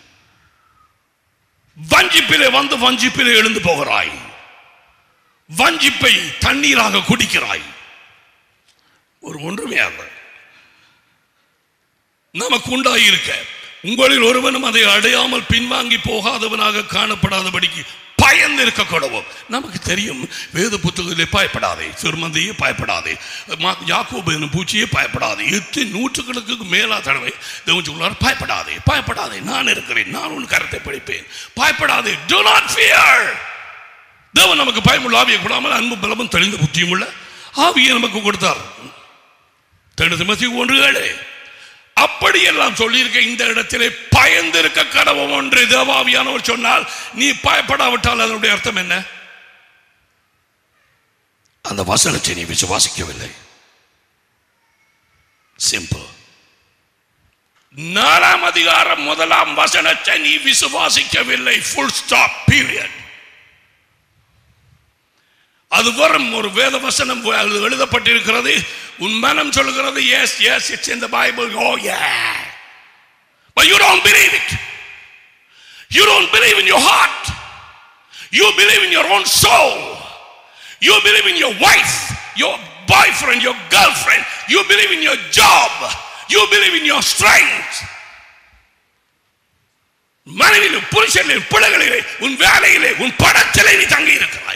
வஞ்சிப்பிலே வந்து வஞ்சிப்பிலே எழுந்து போகிறாய் வஞ்சிப்பை தண்ணீராக குடிக்கிறாய் ஒரு ஒன்றுமே அல்ல நமக்கு உண்டாயிருக்க உங்களில் ஒருவனும் அதை அடையாமல் பின்வாங்கி போகாதவனாக காணப்படாதபடிக்கு பயந்து இருக்க கூடவும் நமக்கு தெரியும் வேத புத்தகத்திலே பயப்படாதே சிறுமந்தையே பயப்படாதே மா- யாக்கோபு என்னும் பூச்சியே பயப்படாதே எத்தனை நூற்றுக்கணக்குக்கு மேலா தடவை தேவன் சொல்றார் பயப்படாதே பயப்படாதே நான் இருக்கிறேன் நான் உன் கருத்தை படிப்பேன் பயப்படாதே do not fear தேவன் நமக்கு பயமுள்ள ஆவியை கூடாமல் அன்பு பலமும் தெளிந்த புத்தியும் உள்ள ஆவியை நமக்கு கொடுத்தார் தெளிந்த திமத்தி ஒன்று ஏழு அப்படியெல்லாம் சொல்லியிருக்க இந்த இடத்திலே பயந்திருக்க கடவும் ஒன்று தேவாவியானவர் சொன்னால் நீ பயப்படாவிட்டால் அதனுடைய அர்த்தம் என்ன அந்த வசனத்தை நீ விசுவாசிக்கவில்லை சிம்பிள் நாலாம் அதிகாரம் முதலாம் வசனத்தை நீ விசுவாசிக்கவில்லை ஃபுல் ஸ்டாப் பீரியட் அது வரும் ஒரு வேத வசனம் அது எழுதப்பட்டிருக்கிறது உன் மனம் சொல்கிறது yes yes it's in the Bible oh yeah but you don't believe it you don't believe in your heart you believe in your own soul you believe in your wife your boyfriend your girlfriend you believe in your job you believe in your strength மனைவியிலும் புருஷனிலும் பிள்ளைகளிலே உன் வேலையிலே உன் படத்திலே நீ தங்கி இருக்கிறாய்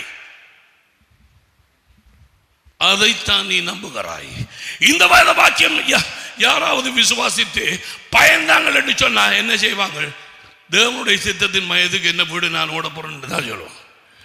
அதைத்தான் நீ நம்புகிறாய் இந்த வேத வாக்கியம் யா- யாராவது விசுவாசித்து பயந்தாங்கள் என்று சொன்னா என்ன செய்வாங்க தேவனுடைய சித்தத்தின் மயத்துக்கு என்ன விடு நான் ஓட போறேன்னு தான் சொல்லுவோம்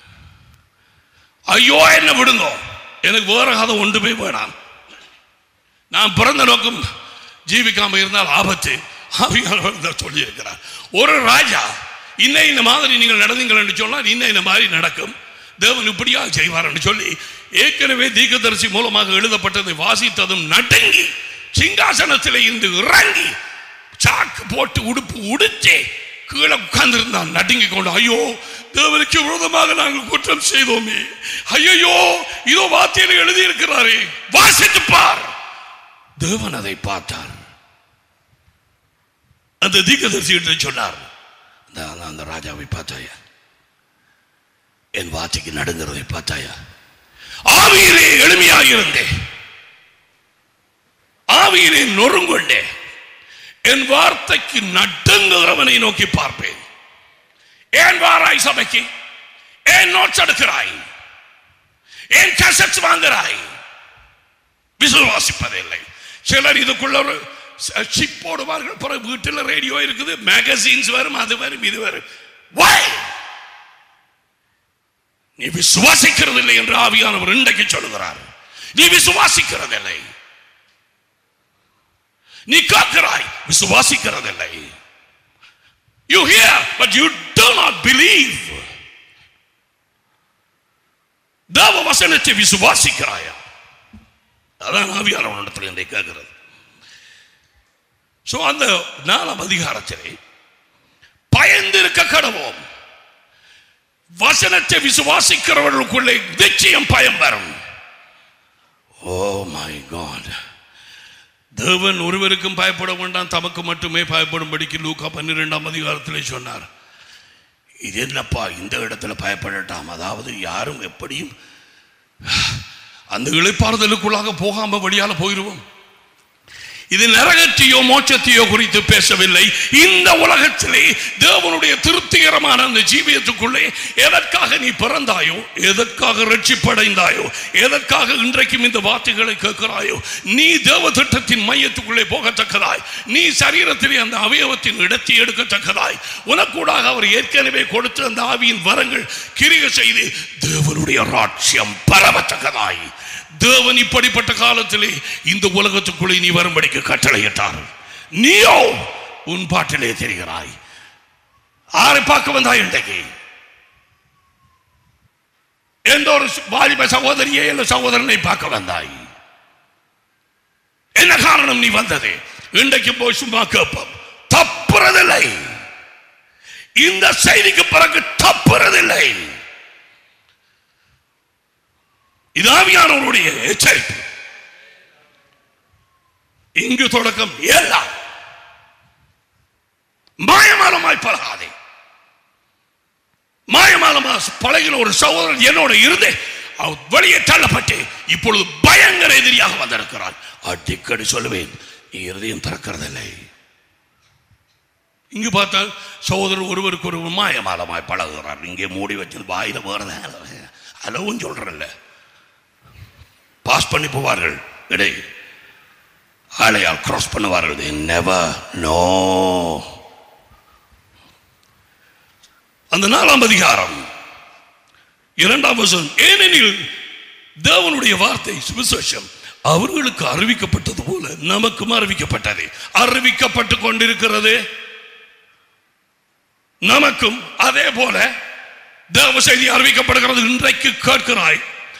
ஐயோ என்ன விடுங்க எனக்கு வேற கதை ஒன்றுமே வேணாம் நான் பிறந்த நோக்கம் ஜீவிக்காம இருந்தால் ஆபத்து ஆவியானவர் சொல்லி இருக்கிறார் ஒரு ராஜா இன்ன இந்த மாதிரி நீங்கள் நடந்தீங்கள் என்று சொன்னால் இன்ன இந்த மாதிரி நடக்கும் தேவன் இப்படியாக செய்வார் என்று சொல்லி ஏற்கனவே தீர்க்கதரிசி மூலமாக எழுதப்பட்டதை வாசித்ததும் நடுங்கி சிங்காசனத்தில் இருந்து இறங்கி சாக்கு போட்டு உடுப்பு உடுத்தே கீழே உட்கார்ந்திருந்தான் நடுங்கி கொண்டு ஐயோ தேவனுக்கு விரோதமாக நாங்கள் குற்றம் செய்தோமே ஐயோ இதோ வார்த்தையில எழுதி இருக்கிறாரே வாசித்து பார் தேவன் அதை பார்த்தார் அந்த தீர்க்கதரிசி என்று சொன்னார் அந்த அந்த- அந்த ராஜாவை பார்த்தாயா என் வார்த்தைக்கு நடுங்கிறதை பார்த்தாயா ஆவியிலே எளிமையாக இருந்தேன் ஆவியிலே நொறுங்கொண்டே என் வார்த்தைக்கு நடுங்குகிறவனை நோக்கி பார்ப்பேன் ஏன் வாராய் சபைக்கு ஏன் நோட்ஸ் எடுக்கிறாய் ஏன் கசட்ஸ் வாங்குறாய் விசுவாசிப்பதில்லை சிலர் இதுக்குள்ள ஒரு சிப் போடுவார்கள் பிறகு வீட்டில் ரேடியோ இருக்குது மேகசின்ஸ் வரும் அது வரும் இது வரும் Why? நீ விசுவாசிக்கிறதில்லை என்று ஆவியானவர் இன்றைக்கு சொல்லுகிறார் நீ விசுவாசிக்கிறதில்லை நீ காக்கிறாய் விசுவாசிக்கிறதில்லை you hear but you do not believe தேவ வசனத்தை விசுவாசிக்கிறாயா அதான் ஆவியானவனிடத்தில் என்னை கேட்கிறது சோ அந்த நாலாம் அதிகாரத்திலே பயந்திருக்க கடவோம் வசனத்தை விசுவாசிக்கிறவர்களுக்குள்ளே நிச்சயம் பயம் வரும் ஓ மை காட் தேவன் ஒருவருக்கும் பயப்பட வேண்டாம் தமக்கு மட்டுமே பயப்படும்படிக்கு லூக்கா பன்னிரெண்டாம் அதிகாரத்திலே சொன்னார் இது என்னப்பா இந்த இடத்துல பயப்படட்டாம் அதாவது யாரும் எப்படியும் அந்த இழைப்பாறுதலுக்குள்ளாக போகாம வழியால போயிடுவோம் இது நரகத்தையோ மோட்சத்தையோ குறித்து பேசவில்லை இந்த உலகத்திலே தேவனுடைய திருப்திகரமான அந்த ஜீவியத்துக்குள்ளே எதற்காக நீ பிறந்தாயோ எதற்காக ரட்சிப்படைந்தாயோ எதற்காக இன்றைக்கும் இந்த வார்த்தைகளை கேட்கிறாயோ நீ தேவ திட்டத்தின் மையத்துக்குள்ளே போகத்தக்கதாய் நீ சரீரத்திலே அந்த அவயவத்தின் இடத்தை எடுக்கத்தக்கதாய் உனக்கூடாக அவர் ஏற்கனவே கொடுத்த அந்த ஆவியின் வரங்கள் கிரிக செய்து தேவனுடைய ராட்சியம் பரவத்தக்கதாய் தேவன் இப்படிப்பட்ட காலத்திலே இந்த உலகத்துக்குள்ளே நீ வரும்படிக்கு கட்டளையிட்டார் நீயோ உன் பாட்டிலே தெரிகிறாய் ஆரை பார்க்க வந்தாய் இன்றைக்கு எந்த ஒரு வாலிப சகோதரியை அல்ல சகோதரனை பார்க்க வந்தாய் என்ன காரணம் நீ வந்தது இன்றைக்கு போய் சும்மா கேட்போம் தப்புறதில்லை இந்த செய்திக்கு பிறகு தப்புறதில்லை இது ஆவியானவருடைய எச்சரிப்பு இங்கு தொடக்கம் எல்லாம் மாயமாலமாய் பழகாதே மாயமாலமா பழகின ஒரு சகோதரன் என்னோட இருந்து அவர் வெளியே தள்ளப்பட்டு இப்பொழுது பயங்கர எதிரியாக வந்திருக்கிறான் அடிக்கடி சொல்லுவேன் நீ இருதயம் திறக்கிறதில்லை இங்கு பார்த்தால் சகோதரர் ஒருவருக்கு ஒரு மாயமாலமாய் பழகுகிறார் இங்கே மூடி வச்சு வாயில வேறத அளவும் சொல்றல்ல பாஸ் பண்ணி போவார்கள் இடை ஆளையால் கிராஸ் பண்ணுவார்கள் நெவர் நோ அந்த நாலாம் அதிகாரம் இரண்டாம் வசனம் ஏனெனில் தேவனுடைய வார்த்தை சுவிசேஷம் அவர்களுக்கு அறிவிக்கப்பட்டது போல நமக்கும் அறிவிக்கப்பட்டது அறிவிக்கப்பட்டு கொண்டிருக்கிறது நமக்கும் அதே போல தேவ செய்தி அறிவிக்கப்படுகிறது இன்றைக்கு கேட்கிறாய்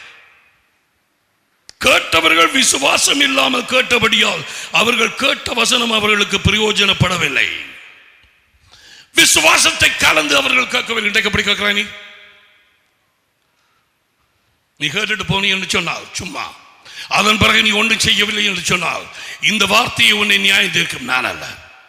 கேட்டவர்கள் விசுவாசம் இல்லாமல் கேட்டபடியால் அவர்கள் கேட்ட வசனம் அவர்களுக்கு பிரயோஜனப்படவில்லை விசுவாசத்தை கலந்து அவர்கள் கேட்கவில்லை இன்றைக்கு எப்படி கேட்கிறாய் நீ நீ கேட்டுட்டு போனீ என்று சொன்னால் சும்மா அதன் பிறகு நீ ஒன்றும் செய்யவில்லை என்று சொன்னால் இந்த வார்த்தையை உன்னை நியாயம் தீர்க்கும் நான் அல்ல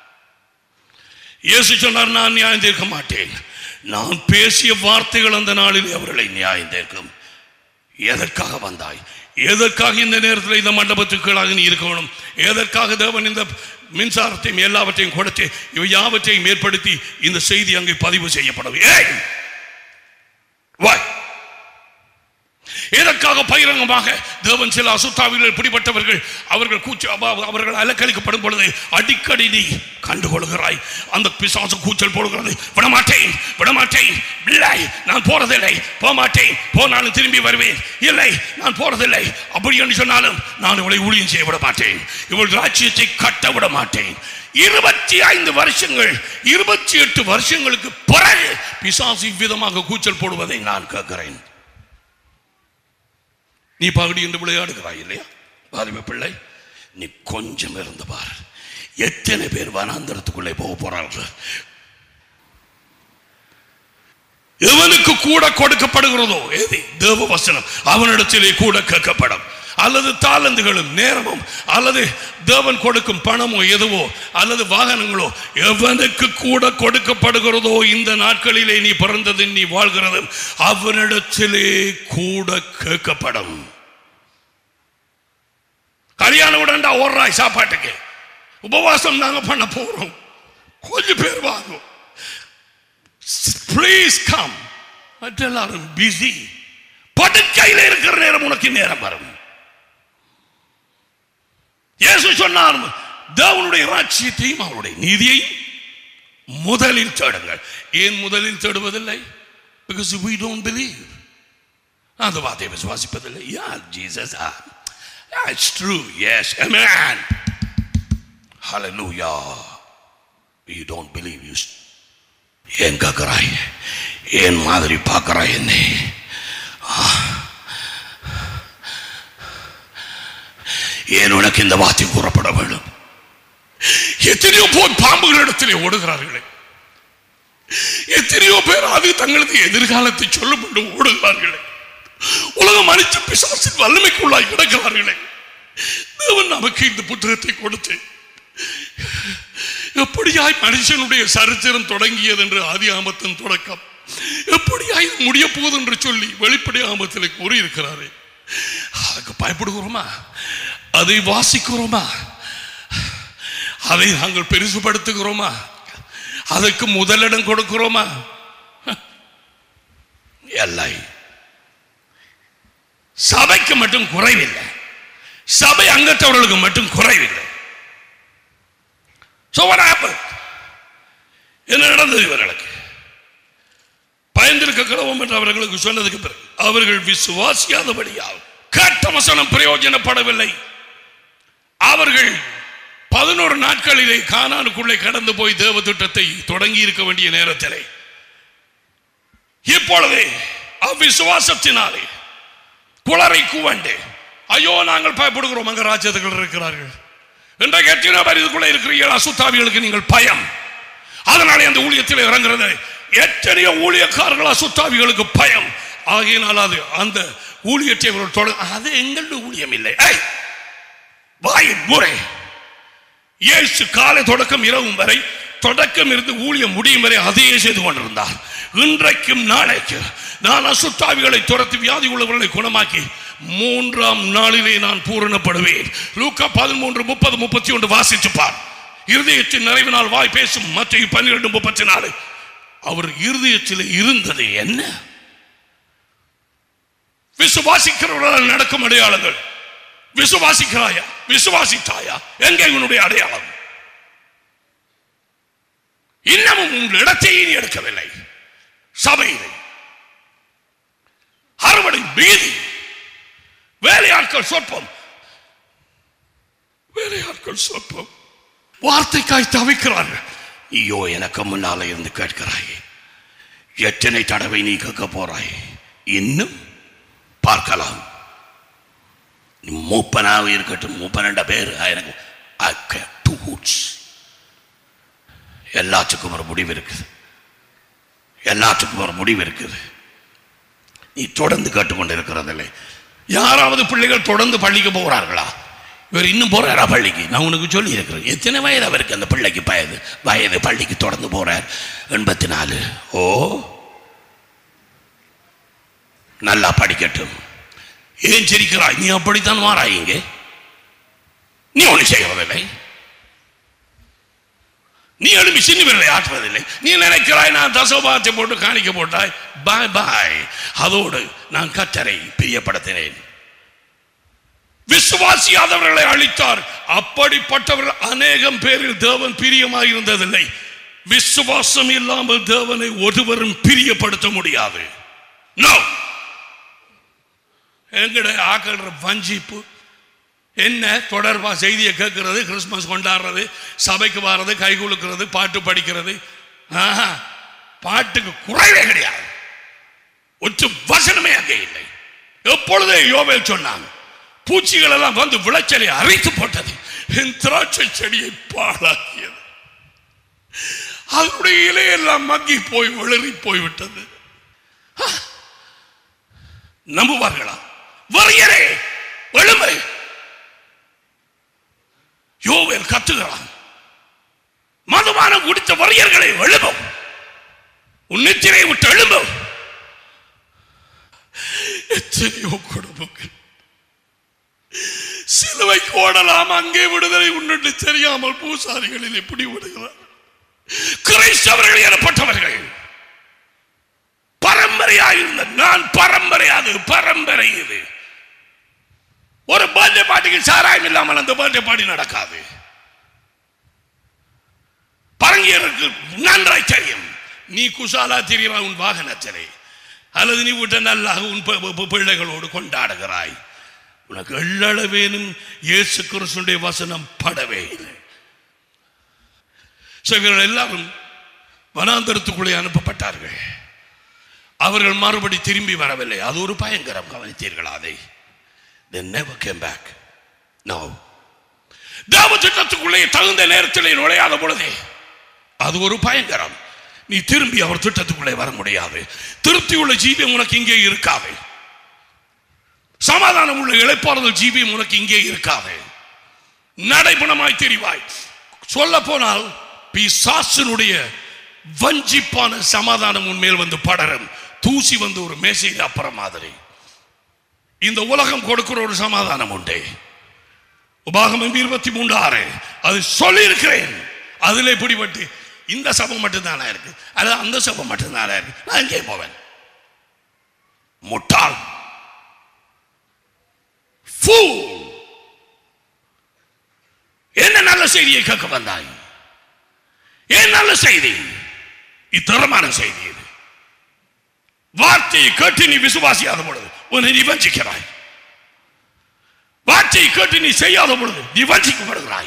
இயேசு சொன்னார் நான் நியாயம் தீர்க்க மாட்டேன் நான் பேசிய வார்த்தைகள் அந்த நாளில் அவர்களை நியாயம் தீர்க்கும் எதற்காக வந்தாய் எதற்காக இந்த நேரத்தில் இந்த மண்டபத்துக்கு கீழாக நீ இருக்க வேணும் எதற்காக தேவன் இந்த மின்சாரத்தையும் எல்லாவற்றையும் கொடுத்து இவை யாவற்றையும் ஏற்படுத்தி இந்த செய்தி அங்கே பதிவு செய்யப்படும் ஏய் வாய் இதற்காக பகிரங்கமாக தேவன் சில அசுத்தாவிகள் பிடிபட்டவர்கள் அவர்கள் கூச்ச அவ- அவர்கள் அலக்களிக்கப்படும் பொழுது அடிக்கடி நீ கண்டுகொள்கிறாய் அந்த பிசாசு கூச்சல் போடுகிறது விடமாட்டேன் விடமாட்டேன் இல்லை நான் போறதில்லை போக மாட்டேன் போனாலும் திரும்பி வருவேன் இல்லை நான் போறதில்லை அப்படி என்று சொன்னாலும் நான் இவளை ஊழியம் செய்ய விட மாட்டேன் இவள் ராஜ்யத்தை கட்ட விட மாட்டேன் இருபத்தி ஐந்து வருஷங்கள் இருபத்தி எட்டு வருஷங்களுக்கு பிறகு பிசாசு இவ்விதமாக கூச்சல் போடுவதை நான் கேட்கிறேன் நீ பகுடி என்று விளையாடுகிறாய் இல்லையா பாதிம பிள்ளை நீ கொஞ்சம் இருந்து பார் எத்தனை பேர் வனாந்தரத்துக்குள்ளே போக போறார்கள் எவனுக்கு கூட கொடுக்கப்படுகிறதோ எது தேவ வசனம் அவனிடத்திலே கூட கேட்கப்படும் அல்லது தாளந்துகளும் நேரமும் அல்லது தேவன் கொடுக்கும் பணமோ எதுவோ அல்லது வாகனங்களோ எவனுக்கு கூட கொடுக்கப்படுகிறதோ இந்த நாட்களிலே நீ பிறந்தது நீ வாழ்கிறதும் அவனிடத்திலே கூட கேட்கப்படும் கல்யாணம் உடண்டா ஓடுறாய் சாப்பாட்டுக்கு உபவாசம் நாங்க பண்ண போறோம் கொஞ்சம் பேர் வாங்கும் ப்ளீஸ் கம் எல்லாரும் பிஸி படுக்கையில் இருக்கிற நேரம் உனக்கு நேரம் வரும் இயேசு சொன்னார் தேவனுடைய ராட்சியத்தையும் அவருடைய நீதியையும் முதலில் தேடுங்கள் ஏன் முதலில் தேடுவதில்லை பிகாஸ் we don't believe அந்த வார்த்தையை விசுவாசிப்பதில்லை yeah Jesus it's true yes amen hallelujah you don't believe you ஏன் கேட்கிறாய் ஏன் மாதிரி பார்க்கிறாய் என்னை ஆ. ஏன் உனக்கு இந்த வார்த்தை கூறப்பட வேண்டும் எத்தனையோ போய் பாம்புகளிடத்திலே ஓடுகிறார்களே எத்தனையோ பேர் அது தங்களது எதிர்காலத்தை சொல்லும் ஓடுகிறார்களே உலகம் அழிச்ச பிசாசின் வல்லமைக்குள்ளாய் கிடக்கிறார்களே தேவன் நமக்கு இந்த புத்தகத்தை கொடுத்து எப்படியாய் மனுஷனுடைய சரித்திரம் தொடங்கியது என்று ஆதி ஆமத்தின் தொடக்கம் எப்படியாய் இது முடிய போகுது என்று சொல்லி வெளிப்படை ஆமத்தில் கூறியிருக்கிறாரே அதுக்கு பயப்படுகிறோமா அதை வாசிக்கிறோமா அதை நாங்கள் பெருசுபடுத்துகிறோமா அதற்கு முதலிடம் கொடுக்கிறோமா இல்லை சபைக்கு மட்டும் குறைவில்லை சபை அங்கத்தவர்களுக்கு மட்டும் குறைவில்லை So what happened? என்ன நடந்தது இவர்களுக்கு பயந்திருக்க கிழவம் என்று அவர்களுக்கு சொன்னதுக்கு பிறகு அவர்கள் விசுவாசியாதபடியால் கேட்ட வசனம் பிரயோஜனப்படவில்லை அவர்கள் பதினோரு நாட்களிலே கானானுக்குள்ளே கடந்து போய் தேவ திட்டத்தை தொடங்கி இருக்க வேண்டிய நேரத்திலே இப்பொழுதே அவ்விசுவாசத்தினாலே குளரை கூவண்டு ஐயோ நாங்கள் பயப்படுகிறோம் அங்க ராஜ்யத்துகள் இருக்கிறார்கள் இன்றைக்கு எத்தனை பேர் இதுக்குள்ள இருக்கிறீர்கள் அசுத்தாவிகளுக்கு நீங்கள் பயம் அதனாலே அந்த ஊழியத்தில் இறங்குறது எத்தனையோ ஊழியக்காரர்கள் அசுத்தாவிகளுக்கு பயம் ஆகையினால் அது அந்த ஊழியத்தை அவர்கள் தொட அது எங்களுடைய ஊழியம் இல்லை ஏய், வாயின் முறை இயேசு காலை தொடக்கம் இரவும் வரை தொடக்கம் இருந்து ஊழியம் முடியும் வரை அதையே செய்து கொண்டிருந்தார் இன்றைக்கும் நாளைக்கு நான் அசுத்தாவிகளை துரத்தி வியாதி உள்ளவர்களை குணமாக்கி மூன்றாம் நாளிலே நான் பூரணப்படுவேன் லூக்கா பதிமூன்று முப்பது முப்பத்தி ஒன்று வாசித்து பார் இருதயத்தின் நிறைவினால் வாய் பேசும் மற்ற பன்னிரண்டு முப்பத்தி நாலு அவர் இருதயத்தில் இருந்தது என்ன விசுவாசிக்கிறவர்களால் நடக்கும் அடையாளங்கள் விசுவாசிக்கிறாயா விசுவாசித்தாயா எங்கே உன்னுடைய அடையாளம் இன்னமும் உங்கள் இடத்தையே நீ எடுக்கவில்லை சபையிலே அறுவடை பீதி வேலையாட்கள் சொற்பம் வேலையாட்கள் சொற்பம் வார்த்தைக்காய் தவிக்கிறார்கள் ஐயோ எனக்கு முன்னால இருந்து கேட்கிறாயே எத்தனை தடவை நீ கேட்க போறாய் இன்னும் பார்க்கலாம் நீ மூப்பனாக இருக்கட்டும் மூப்பனண்ட பேர் எனக்கு I care two hoots. எல்லாத்துக்கும் ஒரு முடிவு இருக்குது எல்லாத்துக்கும் ஒரு முடிவு இருக்குது நீ தொடர்ந்து கேட்டுக்கொண்டு இருக்கிறதில்லை யாராவது பிள்ளைகள் தொடர்ந்து பள்ளிக்கு போகிறார்களா இவர் இன்னும் போறாரா பள்ளிக்கு நான் உனக்கு சொல்லி இருக்கிறேன் எத்தனை வயது அவருக்கு அந்த பிள்ளைக்கு வயது வயது பள்ளிக்கு தொடர்ந்து போறார் எண்பத்தி நாலு ஓ நல்லா படிக்கட்டும் ஏன் சிரிக்கிறாய் நீ அப்படித்தான் மாறாய் இங்கே நீ ஒண்ணு செய்வதில்லை நீ எழுப்பி சின்ன விரலை ஆற்றுவதில்லை நீ நினைக்கிறாய் நான் தசோபாத்தை போட்டு காணிக்க போட்டாய் பாய் பாய் அதோடு நான் கத்தரை பிரியப்படுத்தினேன் விசுவாசியாதவர்களை அழித்தார் அப்படிப்பட்டவர்கள் அநேகம் பேரில் தேவன் பிரியமாக இருந்ததில்லை விசுவாசம் இல்லாமல் தேவனை ஒருவரும் பிரியப்படுத்த முடியாது நோ எங்கட ஆக்கள்ற வஞ்சிப்பு என்ன தொடர்பா செய்தியை கேட்கறது கிறிஸ்மஸ் கொண்டாடுறது சபைக்கு வர்றது கை குலுக்கிறது பாட்டு படிக்கிறது ஆஹா, பாட்டுக்கு குறைவே கிடையாது ஒற்று வசனமே அங்கே இல்லை எப்பொழுதே யோவேல் சொன்னாங்க பூச்சிகள் எல்லாம் வந்து விளைச்சலை அரைத்து போட்டது என் திராட்சை செடியை பாழாக்கியது அதனுடைய இலையெல்லாம் மக்கி போய் விளறி போய்விட்டது ஆ, நம்புவார்களா வரியரே எழுமை யோவேல் கத்துகிறான் மதுபானம் குடித்த வரியர்களை எழும்பும் உன்னித்திரை விட்டு எழும்பும் எத்தனையோ குடும்பங்கள் சிலுவைக்கு ஓடலாம் அங்கே விடுதலை உண்டு தெரியாமல் பூசாரிகளில் எப்படி விடுகிறார் கிறிஸ்தவர்கள் எனப்பட்டவர்கள் பரம்பரையாயிருந்த நான் பரம்பரை அது பரம்பரை இது ஒரு பர்த்டே பார்ட்டிக்கு சாராயம் இல்லாமல் அந்த பர்த்டே பார்ட்டி நடக்காது பரங்கியருக்கு நன்றாய் தெரியும் நீ குசாலா தெரிகிறாய் உன் வாகனத்திலே அல்லது நீ விட்ட நல்லா உன் பி- பி- பிள்ளைகளோடு கொண்டாடுகிறாய் உனக்கு எள்ளளவேனும் இயேசு கிறிஸ்துடைய வசனம் படவே இல்லை So, இவர்கள் எல்லாரும் வனாந்தரத்துக்குள்ளே அனுப்பப்பட்டார்கள் அவர்கள் மறுபடி திரும்பி வரவில்லை அது ஒரு பயங்கரம் கவனித்தீர்களா அதை they never came back no தேவ திட்டத்துக்குள்ளே தகுந்த நேரத்தில் நுழையாத பொழுதே அது ஒரு பயங்கரம் நீ திரும்பி அவர் திட்டத்துக்குள்ளே வர முடியாது திருப்தியுள்ள ஜீவியம் உனக்கு இங்கே இருக்காது சமாதானம் உள்ள இழைப்பாறுதல் ஜீவியம் உனக்கு இங்கே இருக்காது நடைபுணமாய் தெரிவாய் சொல்ல போனால் பிசாசனுடைய வஞ்சிப்பான சமாதானம் உன்மேல் வந்து படரும் தூசி வந்து ஒரு மேசையில் அப்புறம் மாதிரி இந்த உலகம் கொடுக்கிற ஒரு சமாதானம் உண்டு உபாகமம் இருபத்தி மூன்று ஆறு அது சொல்லியிருக்கிறேன் அதில் பிடிபட்டு இந்த சபை மட்டும்தானா இருக்கு அல்லது அந்த சபை மட்டும்தானா இருக்கு நான் எங்கே போவேன் முட்டாள் Fool. என்ன நல்ல செய்தியை கேட்க வந்தாய் ஏன் நல்ல செய்தி இத்தரமான செய்தி இது வார்த்தையை கேட்டு நீ விசுவாசியாத பொழுது உன்னை நீ வஞ்சிக்கிறாய் வார்த்தையை கேட்டு நீ செய்யாத பொழுது நீ வஞ்சிக்கப்படுகிறாய்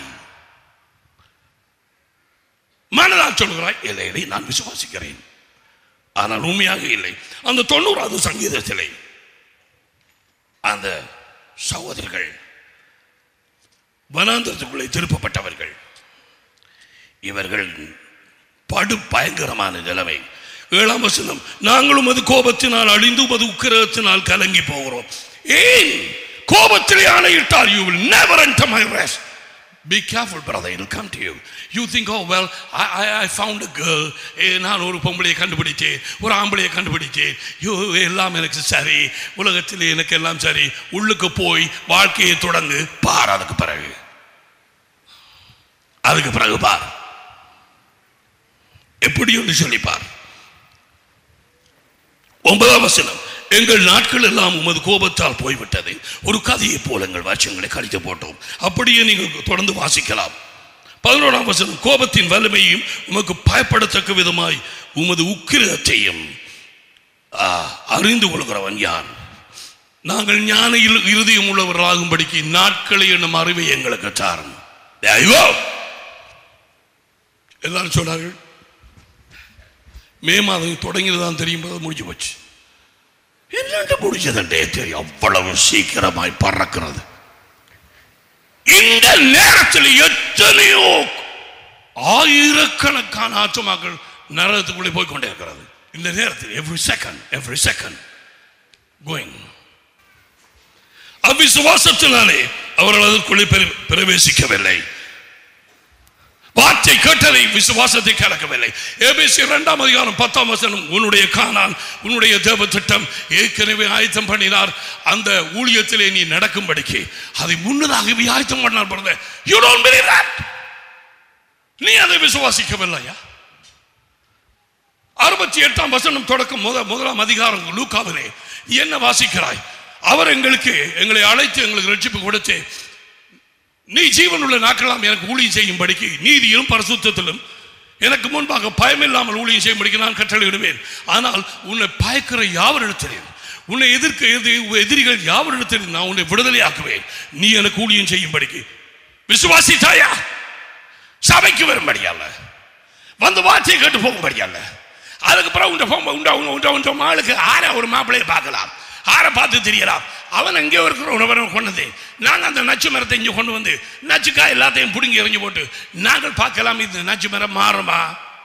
மனதால் சொல்கிறாய் இல்லை இல்லை நான் விசுவாசிக்கிறேன் ஆனால் உண்மையாக இல்லை அந்த தொண்ணூறாவது சங்கீதத்திலே அந்த சகோதரர்கள் வனாந்தரத்துக்குள்ளே திருப்பப்பட்டவர்கள் இவர்கள் படு பயங்கரமான நிலைமை ஏழாம் வசனம் நாங்களும் அது கோபத்தினால் அழிந்து உமது உக்கிரகத்தினால் கலங்கி போகிறோம் ஏன் கோபத்திலே ஆணையிட்டால் you will never enter my rest Be careful, brother. It'll come to you. You think, oh, well, I, I, I found a girl. ஏ, நான் ஒரு பொம்பளையை கண்டுபிடிச்சேன் ஒரு ஆம்பளையை கண்டுபிடிச்சேன் ஐயோ எல்லாம் எனக்கு சரி உலகத்தில் எனக்கு எல்லாம் சரி உள்ளுக்கு போய் வாழ்க்கையை தொடங்கு பார் அதுக்கு பிறகு அதுக்கு பிறகு பார் எப்படி ஒன்று சொல்லி பார் ஒன்பதாம் வசனம் எங்கள் நாட்கள் எல்லாம் உமது கோபத்தால் போய்விட்டது ஒரு கதையை போல எங்கள் வருஷங்களை கழித்து போட்டோம் அப்படியே நீங்கள் தொடர்ந்து வாசிக்கலாம் பதினோராம் வசனம் கோபத்தின் வலிமையும் உமக்கு பயப்படத்தக்க விதமாய் உமது உக்கிரத்தையும் ஆ, அறிந்து கொள்கிறவன் யார் நாங்கள் ஞான இரு- இருதயம் உள்ளவர்களாகும்படிக்கு நாட்களை என்னும் அறிவை எங்களுக்கு தாரும் ஐயோ எல்லாரும் சொன்னார்கள் மே மாதம் தொடங்கினதான் தெரியும் போது முடிஞ்சு போச்சு என்னென்று முடிஞ்சதுன்றே தெரியும் அவ்வளவு சீக்கிரமாய் பறக்கிறது இந்த நேரத்தில் எத்தனையோ ஆயிரக்கணக்கான ஆத்துமாக்கள் நரகத்துக்குள்ளே போய் கொண்டே இருக்கிறது இந்த நேரத்தில் every second every second going அவ்விசுவாசத்தினாலே அவர்கள் அதற்குள்ளே பிர- பிரவேசிக்கவில்லை வார்த்தை கேட்டதை விசுவாசத்தை கலக்கவில்லை ஏபிசி இரண்டாம் அதிகாரம் பத்தாம் வசனம் உன்னுடைய காணான் உன்னுடைய தேவ திட்டம் ஏற்கனவே ஆயத்தம் பண்ணினார் அந்த ஊழியத்திலே நீ நடக்கும்படிக்கு அதை முன்னதாகவே ஆயத்தம் பண்ணார் brother. You don't believe that? நீ அதை விசுவாசிக்கவில்லையா அறுபத்தி எட்டாம் வசனம் தொடக்கம் முத முதலாம் அதிகாரம் லூக்காவிலே நீ என்ன வாசிக்கிறாய் அவர் எங்களுக்கு எங்களை அழைத்து எங்களுக்கு ரட்சிப்பு கொடுத்து நீ ஜீவனுள்ள நாட்களாம் எனக்கு ஊழியம் செய்யும்படிக்கு நீதியிலும் பரிசுத்தத்திலும் எனக்கு முன்பாக பயமில்லாமல் ஊழியம் செய்யும்படிக்கு நான் கட்டளையிடுவேன் ஆனால் உன்னை பயக்கிற யாவரிடத்திலும் உன்னை எதிர்க்க எதிரி- எதிரிகள் யாவரிடத்திலும் நான் உன்னை விடுதலையாக்குவேன் நீ எனக்கு ஊழியம் செய்யும்படிக்கு விசுவாசித்தாயா சபைக்கு வரும்படியால வந்து வார்த்தையை கேட்டு போகும்படியால அதுக்கு பிறகு உண்ட போக உண்ட உண்ட உண்ட உண்ட ஆளுக்கு ஆற ஒரு மாப்பிள்ளையை பார்க்கலாம் ஆற பார்த்து தெரியலாம் அவன் எங்கே இருக்கிற உணவரை கொண்டது நாங்கள் அந்த நச்சு மரத்தை இங்கே கொண்டு வந்து நச்சுக்காய் எல்லாத்தையும் பிடுங்கி எறிஞ்சு போட்டு நாங்கள் பார்க்கலாம் இந்த நச்சு மரம் மாறுமா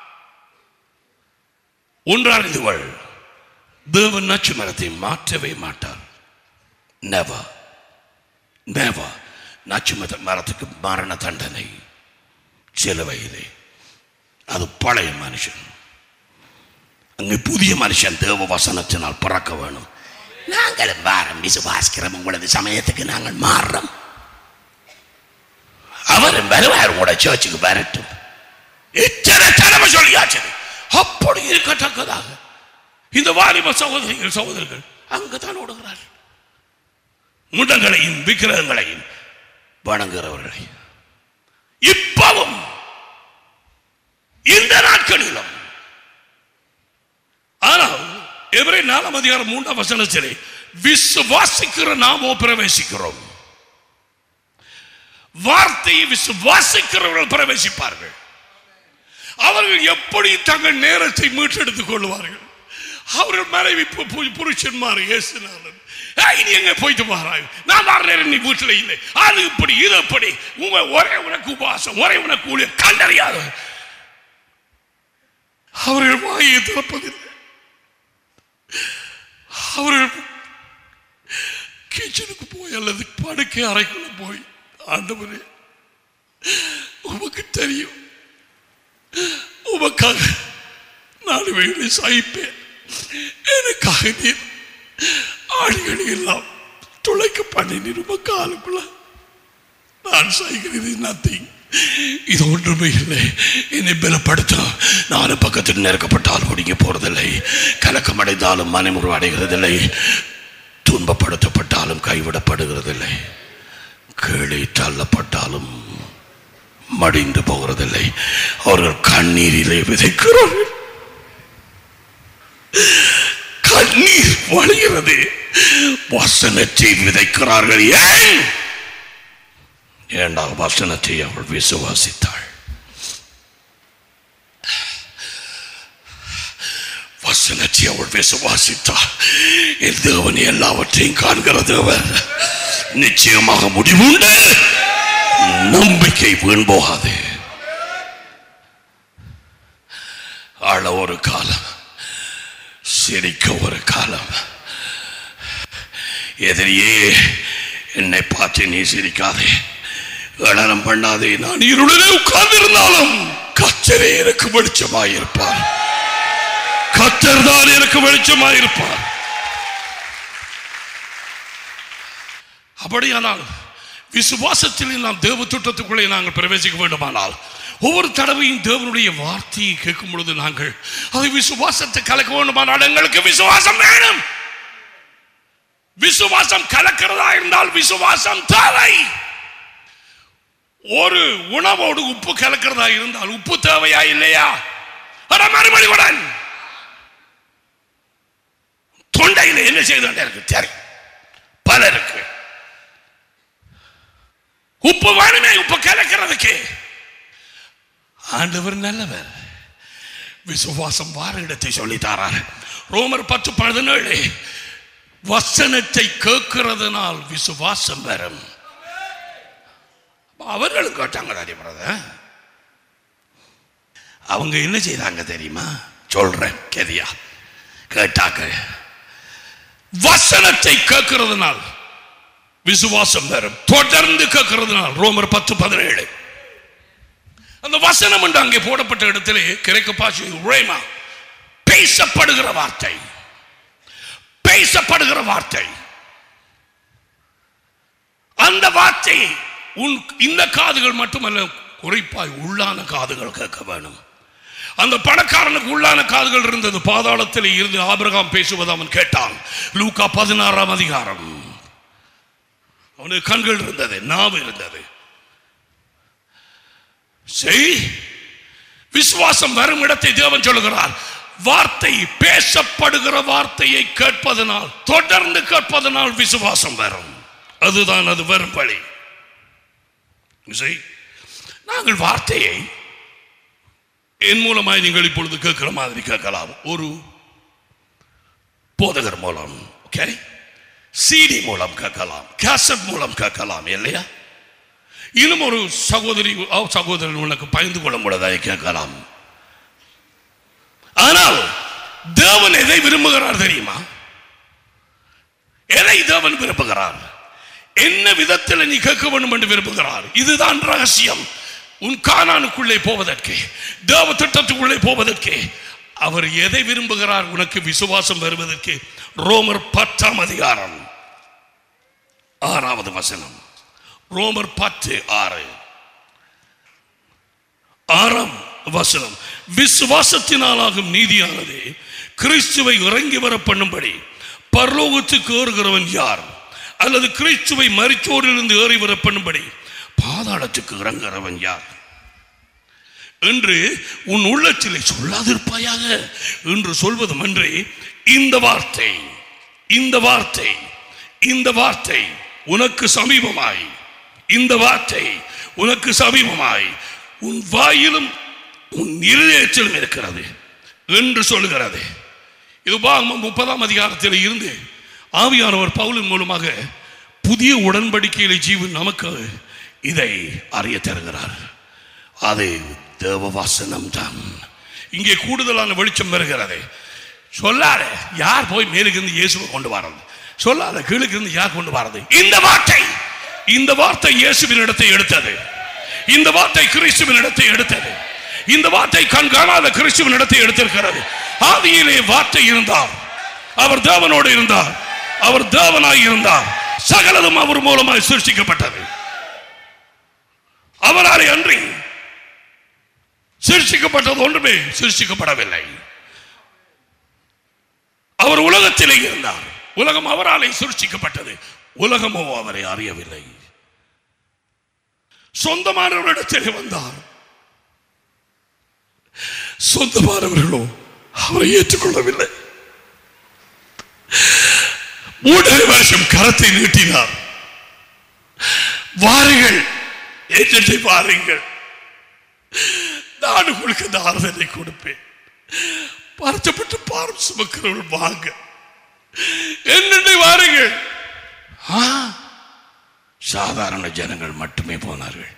ஒன்றாறிந்துவள் தேவன் நச்சு மரத்தை மாற்றவே மாட்டார் நெவர் நெவர் நச்சு மர- மரத்துக்கு மரண தண்டனை சிலுவையிலே அது பழைய மனுஷன் அங்கே புதிய மனுஷன் தேவ வசனத்தினால் பிறக்க வேணும் நாங்கள் வாரம் விசுவாசிக்கிறோம் உங்களது சமயத்துக்கு நாங்கள் மாறுறோம் அவரும் வருவார் உங்களோட சர்ச்சுக்கு வரட்டும் எத்தனை தலைமை சொல்லியாச்சு அப்படி இருக்கத்தக்கதாக இந்த வாலிப சகோதரிகள் சகோதரர்கள் அங்குதான் ஓடுகிறார் முண்டங்களையும் விக்கிரகங்களையும் வணங்குகிறவர்களை இப்பவும் இந்த நாட்களிலும் ஆனால் எவரே நாலாம் அதிகாரம் மூன்றாம் வசனத்திலே விசுவாசிக்கிற நாமோ பிரவேசிக்கிறோம் வார்த்தையை விசுவாசிக்கிறவர்கள் பிரவேசிப்பார்கள் அவர்கள் எப்படி தங்கள் நேரத்தை மீட்டெடுத்துக் கொள்வார்கள் அவர்கள் மனைவி பு- பு- புருஷன்மார் இயேசுனாலும் "ஏய், நீ எங்க போயிட்டு வராய் நான் வர்றேன் நீ வீட்டுல இல்லை அது இப்படி இது அப்படி உங்க ஒரே உனக்கு உபாசம் ஒரே உனக்கு ஊழியம் கண்டறியாத அவர்கள் வாயை திறப்பதில்லை அவர்கள் கிச்சனுக்கு போய் அல்லது படுக்கை அறைக்குள்ள போய் ஆண்டவரே உமக்கு தெரியும் உமக்காக நான் இவைகளை சகிப்பேன் எனக்காக நீர் ஆடிகளை எல்லாம் துளைக்க பண்ணினீர் உமக்கு ஆளுக்குள்ள நான் செய்கிறது நத்திங் இது ஒன்றுமே இல்லை என்னை பலப்படுத்த நான் பக்கத்தில் நெருக்கப்பட்டால் ஒடுங்கி போறதில்லை கலக்கம் அடைந்தாலும் மனமுறை அடைகிறதில்லை துன்பப்படுத்தப்பட்டாலும் கைவிடப்படுகிறதில்லை கீழே தள்ளப்பட்டாலும் மடிந்து போகிறதில்லை அவர்கள் கண்ணீரிலே விதைக்கிறார்கள் கண்ணீர் வழிகிறது வசனத்தை விதைக்கிறார்கள் ஏன் ஏண்டால் வசனத்தை அவள் விசுவாசித்தாள் வசனத்தை அவள் விசுவாசித்தாள் என் தேவன் எல்லாவற்றையும் காண்கிற தேவன் நிச்சயமாக முடிவுண்டு நம்பிக்கை வீண் போகாது ஆள ஒரு காலம் சிரிக்க ஒரு காலம் எதிரியே என்னை பார்த்து நீ சிரிக்காதே ஏளனம் பண்ணாதே நான் இருளிலே உட்கார்ந்திருந்தாலும் கத்தரே எனக்கு வெளிச்சமாயிருப்பார் கத்தர் தான் எனக்கு வெளிச்சமாயிருப்பார் அப்படியானால் விசுவாசத்தில் நாம் தேவ திட்டத்துக்குள்ளே நாங்கள் பிரவேசிக்க வேண்டுமானால் ஒவ்வொரு தடவையும் தேவனுடைய வார்த்தையை கேட்கும் பொழுது நாங்கள் அதை விசுவாசத்தை கலக்க வேண்டுமானால் எங்களுக்கு விசுவாசம் வேணும் விசுவாசம் கலக்கிறதா இருந்தால் விசுவாசம் தேவை ஒரு உணவோடு உப்பு கலக்கிறதா இருந்தால் உப்பு தேவையா இல்லையா அட மறுபடியுடன் தொண்டையில் என்ன செய்து கொண்டே இருக்கு சரி பலருக்கு உப்பு வேணுமே உப்பு கலக்கிறதுக்கு ஆண்டவர் நல்லவர் விசுவாசம் வார இடத்தை சொல்லி தாரார் ரோமர் பத்து பதினேழு வசனத்தை கேட்கிறதுனால் விசுவாசம் வரும் அவர்களும் கேட்டாங்க அறிவுறத அவங்க என்ன செய்தாங்க தெரியுமா சொல்றேன் கெதியா கேட்டாங்க வசனத்தை கேட்கிறதுனால் விசுவாசம் வரும் தொடர்ந்து கேட்கிறதுனால் ரோமர் பத்து பதினேழு அந்த வசனம் என்று அங்கே போடப்பட்ட இடத்திலே கிரேக்க பாஷை உழைமா பேசப்படுகிற வார்த்தை பேசப்படுகிற வார்த்தை அந்த வார்த்தை உன் இந்த காதுகள் மட்டுமல்ல குறிப்பாய் உள்ளான காதுகள் கேட்க வேணும் அந்த பணக்காரனுக்கு உள்ளான காதுகள் இருந்தது பாதாளத்தில் இருந்து ஆபிரகாம் பேசுவது அவன் கேட்டான் லூக்கா பதினாறாம் அதிகாரம் அவனுக்கு கண்கள் இருந்தது நாவு இருந்தது செய் விசுவாசம் வரும் இடத்தை தேவன் சொல்லுகிறார் வார்த்தை பேசப்படுகிற வார்த்தையை கேட்பதனால் தொடர்ந்து கேட்பதனால் விசுவாசம் வரும் அதுதான் அது வரும் வழி செய் நாங்கள் வார்த்தையை என் மூலமாய் நீங்கள் இப்பொழுது கேட்கிற மாதிரி கேட்கலாம் ஒரு போதகர் மூலம் ஓகே சிடி மூலம் கேட்கலாம் கேசட் மூலம் கேட்கலாம் இல்லையா இன்னும் ஒரு சகோதரி ஓ, சகோதரன் உனக்கு பயந்து கொள்ள முடியாதை கேட்கலாம் ஆனால் தேவன் எதை விரும்புகிறார் தெரியுமா எதை தேவன் விரும்புகிறார் என்ன விதத்தில் நீ கேட்க வேண்டும் என்று விரும்புகிறார் இதுதான் ரகசியம் உன் கானானுக்குள்ளே போவதற்கு தேவ திட்டத்துக்குள்ளே போவதற்கு அவர் எதை விரும்புகிறார் உனக்கு விசுவாசம் வருவதற்கு ரோமர் பத்தாம் அதிகாரம் ஆறாவது வசனம் ரோமர் பத்து ஆறு ஆறாம் வசனம் விசுவாசத்தினாலாகும் நீதியானது கிறிஸ்துவை இறங்கி வர பண்ணும்படி பரலோகத்துக்கு ஏறுகிறவன் யார் அல்லது கிறிஸ்துவை மரிச்சோரிலிருந்து ஏறி வர பண்ணும்படி பாதாளத்துக்கு இறங்குகிறவன் யார் என்று உன் உள்ளத்திலே சொல்லாதிருப்பாயாக என்று சொல்வதும் அன்றே இந்த வார்த்தை இந்த வார்த்தை இந்த வார்த்தை உனக்கு சமீபமாய் இந்த வார்த்தை உனக்கு சமீபமாய் உன் வாயிலும் உன் இருதயத்திலும் இருக்கிறது என்று சொல்லுகிறது இது பாகமம் முப்பதாம் அதிகாரத்தில் இருந்து ஆவியானவர் பவுலின் மூலமாக புதிய உடன்படிக்கையில ஜீவன் நமக்கு இதை அறிய தருகிறார் அது தேவ வாசனம் தான் இங்கே கூடுதலான வெளிச்சம் வருகிறது சொல்லாத யார் போய் மேலுக்கு இருந்து இயேசுவை கொண்டு வர்றது சொல்லாத கீழுக்கு இருந்து யார் கொண்டு வர்றது இந்த வார்த்தை இந்த வார்த்தை இயேசுவின் இடத்தை எடுத்தது இந்த வார்த்தை கிறிஸ்துவின் இடத்தை எடுத்தது இந்த வார்த்தை கண் காணாத கிறிஸ்துவின் இடத்தை எடுத்திருக்கிறது ஆதியிலே வார்த்தை இருந்தார் அவர் தேவனோடு இருந்தார் அவர் தேவனாய் இருந்தார் சகலதும் அவர் மூலமாய் சிருஷ்டிக்கப்பட்டது அவராலே அன்றி சிருஷ்டிக்கப்பட்டது ஒன்றுமே சிருஷ்டிக்கப்படவில்லை அவர் உலகத்திலே இருந்தார் உலகம் அவராலே சிருஷ்டிக்கப்பட்டது உலகமோ அவரை அறியவில்லை சொந்தமானவரிடத்திலே வந்தார் சொந்தமானவர்களோ அவரை ஏற்றுக்கொள்ளவில்லை மூன்றரை வருஷம் கரத்தை நீட்டினார் வாருங்கள் என்னை வாருங்கள் நான் உங்களுக்கு இந்த ஆறுதலை கொடுப்பேன் வருத்தப்பட்டு பாரம் சுமக்கிறவர்கள் வாங்க என்னை வாருங்கள் ஆ, சாதாரண ஜனங்கள் மட்டுமே போனார்கள்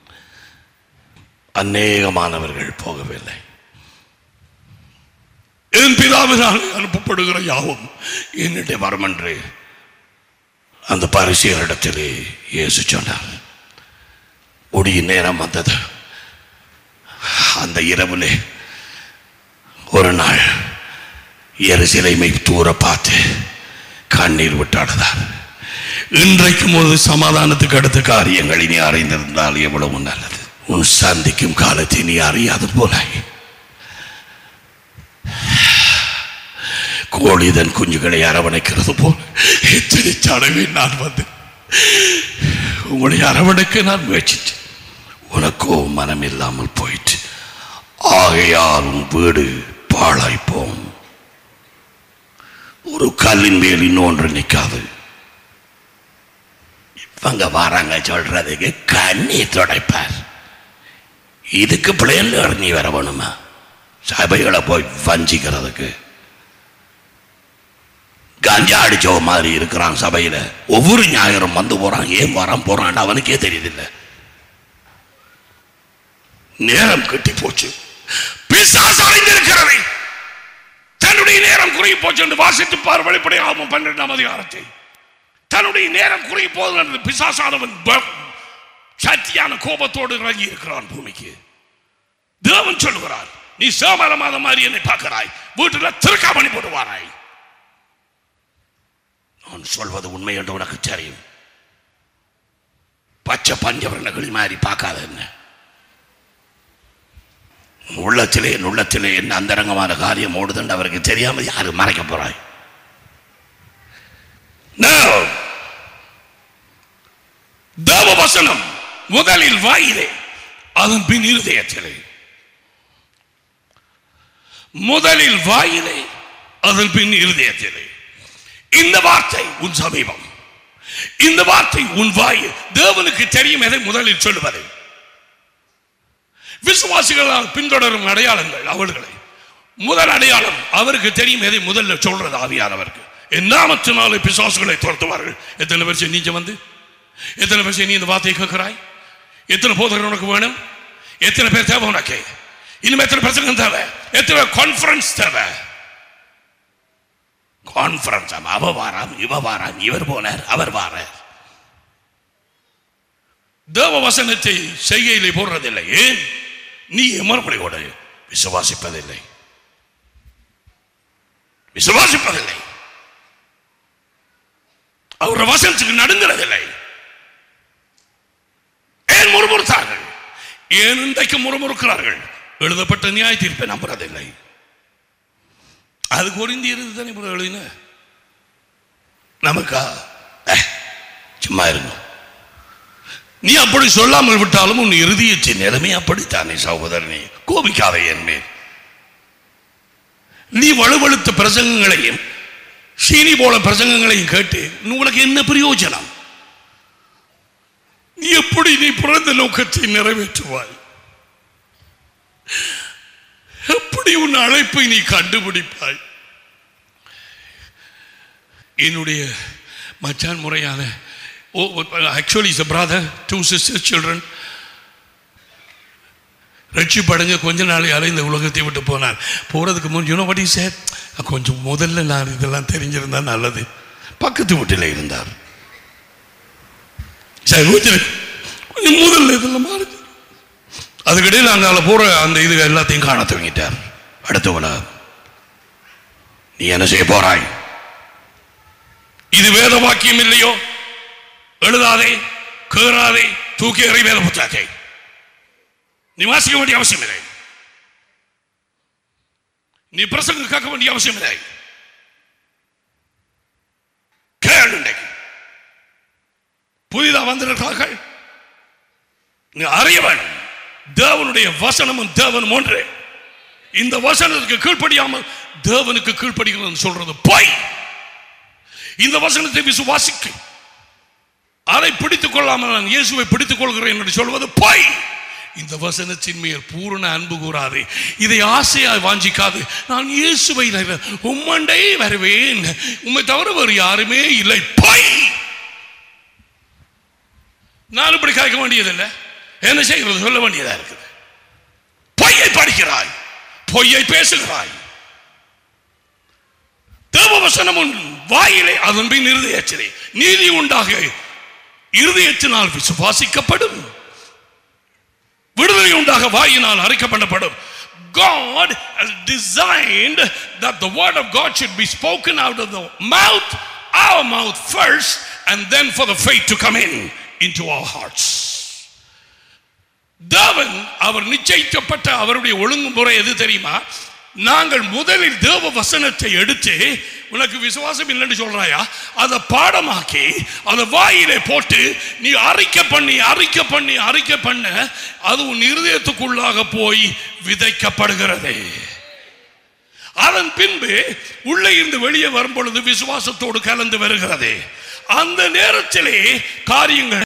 அநேகமானவர்கள் போகவில்லை என் பிதாவினால் அனுப்பப்படுகிற யாவும் என்னுடைய வரும் என்று அந்த பரிசீலனிடத்திலே இயேசு சொன்னார் ஒடிய நேரம் வந்தது அந்த இரவிலே ஒரு நாள் எருசலேமை தூர பார்த்து கண்ணீர் விட்டாடுதார் இன்றைக்கும் ஒரு சமாதானத்துக்கு அடுத்த காரியங்களை நீ அறிந்திருந்தால் எவ்வளவு நல்லது உன் சந்திக்கும் காலத்தை நீ அறியாது போல கோழிதன் குஞ்சுகளை அரவணைக்கிறது போல் எத்தனை தடவை நான் வந்து உங்களை அரவணைக்க நான் முயற்சித்தேன் உனக்கோ மனம் இல்லாமல் போயிட்டு ஆகையால் உன் வீடு பாழாய்ப்போம் ஒரு கல்லின் மேல் இன்னொன்று நிற்காது இவங்க வராங்க சொல்றதுக்கு கண்ணீர் துடைப்பார் இதுக்கு பிள்ளைகள் இறங்கி வர வேணுமா சபைகளை போய் வஞ்சிக்கிறதுக்கு கஞ்சா அடிச்ச மாதிரி இருக்கிறான் சபையில ஒவ்வொரு ஞாயிறும் வந்து போறான் ஏன் வரான் போறான் அவனுக்கே தெரியுதில்லை நேரம் கட்டி போச்சு பிசாசு அறிந்திருக்கிறது தன்னுடைய நேரம் குறுகி போச்சு என்று வாசித்து பார் வெளிப்படையாகும் பன்னிரெண்டாம் அதிகாரத்தை தன்னுடைய நேரம் குறுகி போது பிசாசானவன் ப- சத்தியான கோபத்தோடு இறங்கி இருக்கிறான் பூமிக்கு தேவன் சொல்லுகிறார் நீ சேமரமாத மாதிரி என்னை பார்க்கிறாய் வீட்டில் திருக்காமணி போட்டு வாராய் நான் சொல்வது உண்மை என்று உனக்கு தெரியும் பச்சை பஞ்சவர்ணங்கள் மாதிரி பார்க்காத என்ன உள்ளத்திலே என் உள்ளத்திலே என்ன அந்தரங்கமான காரியம் ஓடுதுன்னு அவருக்கு தெரியாம யாரு மறைக்க போறாய் No. தேவ வசனம் முதலில் வாயிலே அதன் பின் இருதயத்திலே முதலில் வாயிலே அதன் பின் இருதயத்திலே இந்த வார்த்தை உன் சமீபம் இந்த வார்த்தை உன் வாய் தேவனுக்கு தெரியும் எதை முதலில் சொல்லுவது விசுவாசிகளால் பின்தொடரும் அடையாளங்கள் அவர்களை முதல் அடையாளம் அவருக்கு தெரியும் எதை முதல்ல சொல்றது ஆவியானவருக்கு என் நாமத்தினாலே பிசாசுகளை துரத்துவார்கள் எத்தனை வருஷம் நீங்க வந்து எத்தனை வருஷம் நீ இந்த வார்த்தையை கேட்கிறாய் எத்தனை போதகர் உனக்கு வேணும் எத்தனை பேர் தேவை உனக்கு இனிமே எத்தனை பிரசங்கம் தேவை எத்தனை கான்ஃபரன்ஸ் தேவை கான்ஃபரன்ஸ் அவ வாராம் இவ வாராம் இவர் போனார் அவர் வாரார் தேவ வசனத்தை செய்கையிலே போடுறதில்லை ஏன் நீ மறுபடியோட விசுவாசிப்பதில்லை விசுவாசிப்பதில்லை அவர் வசனத்துக்கு நடுங்கிறதில்லை ஏன் முறுமுறுத்தார்கள் ஏன் இன்றைக்கு முறுமுறுக்கிறார்கள் எழுதப்பட்ட நியாய தீர்ப்பை நம்புறதில்லை அது குறிந்தி இருந்து தானே இப்போ எழுதின நமக்கா அஹ், சும்மா இருங்க நீ அப்படி சொல்லாமல் விட்டாலும் உன் இறுதியத்தின் நிலைமை அப்படித்தானே சகோதரனே கோபிக்காதே என் மேல் நீ வலுவழுத்த பிரசங்கங்களையும் சீனி போல பிரசங்கங்களையும் கேட்டு உனக்கு என்ன பிரயோஜனம் நீ எப்படி நீ பிறந்த நோக்கத்தை நிறைவேற்றுவாய் எப்படி உன் அழைப்பை நீ கண்டுபிடிப்பாய் என்னுடைய மச்சான் முறையான oh actually is brother to sister children ரட்சிப்படைஞ்ச கொஞ்ச நாளையால இந்த உலகத்தை விட்டு போனார் போறதுக்கு முன் யூனோ வாட் இஸ் சார் கொஞ்சம் முதல்ல நான் இதெல்லாம் தெரிஞ்சிருந்தா நல்லது பக்கத்து வீட்டில் இருந்தார் சரி கொஞ்சம் கொஞ்சம் முதல்ல இதெல்லாம் மாறி அதுக்கிடையில் அங்கால போற அந்த இது எல்லாத்தையும் காண துவங்கிட்டார் அடுத்தவள நீ என்ன செய்ய போறாய் இது வேத வாக்கியம் இல்லையோ எழுதாதே கேறாதே தூக்கி எறி வேத புத்தகத்தை நீ வாசிக்க வேண்டிய அவசியம் இல்லை நீ பிரசங்கம் கேட்க வேண்டிய அவசியம் இல்லை கேளு இன்றைக்கு புதிதா வந்திருக்கிறார்கள் நீ அறிய வேண்டும் தேவனுடைய வசனமும் தேவனும் ஒன்று இந்த வசனத்துக்கு கீழ்ப்படியாமல் தேவனுக்கு கீழ்ப்படிகிறது சொல்றது பொய் இந்த வசனத்தை விசுவாசிக்கு அதை பிடித்துக் கொள்ளாமல் நான் இயேசுவை பிடித்துக் கொள்கிறேன் என்று சொல்வது பொய் இந்த வசனத்தின் மேல் பூரண அன்பு கூறாது இதை ஆசையாய் வாஞ்சிக்காது நான் இயேசுவை ந- உம்மண்டை வருவேன் உம்மை தவிர வேறு யாருமே இல்லை பொய் நான் இப்படி கேட்க வேண்டியதில்லை என்ன செய்கிறது சொல்ல வேண்டியதா இருக்குது பொய்யை படிக்கிறாய் பொய்யை பேசுகிறாய் தேவவசனம் உன் வாயிலே அதன் பின் இருதயத்திலே நீதி உண்டாக இருதயத்தினால் விசுவாசிக்கப்படும் விடுதலை உண்டாக வாயினால் அரைக்கப்படப்படும் God has designed that the word of God should be spoken out of the mouth, our mouth first, and then for the faith to come in into our hearts. தேவன் அவர் நிச்சயிக்கப்பட்ட அவருடைய ஒழுங்குமுறை எது தெரியுமா நாங்கள் முதலில் தேவ வசனத்தை எடுத்து உனக்கு விசுவாசம் இல்லைன்னு சொல்றாயா அதை பாடமாக்கி அதை வாயிலே போட்டு நீ அறிக்கை பண்ணி அறிக்கை பண்ணி அறிக்கை பண்ண அது உன் இருதயத்துக்குள்ளாக போய் விதைக்கப்படுகிறது அதன் பின்பு உள்ளே இருந்து வெளியே வரும் பொழுது விசுவாசத்தோடு கலந்து வருகிறது அந்த நேரத்திலே காரியங்கள்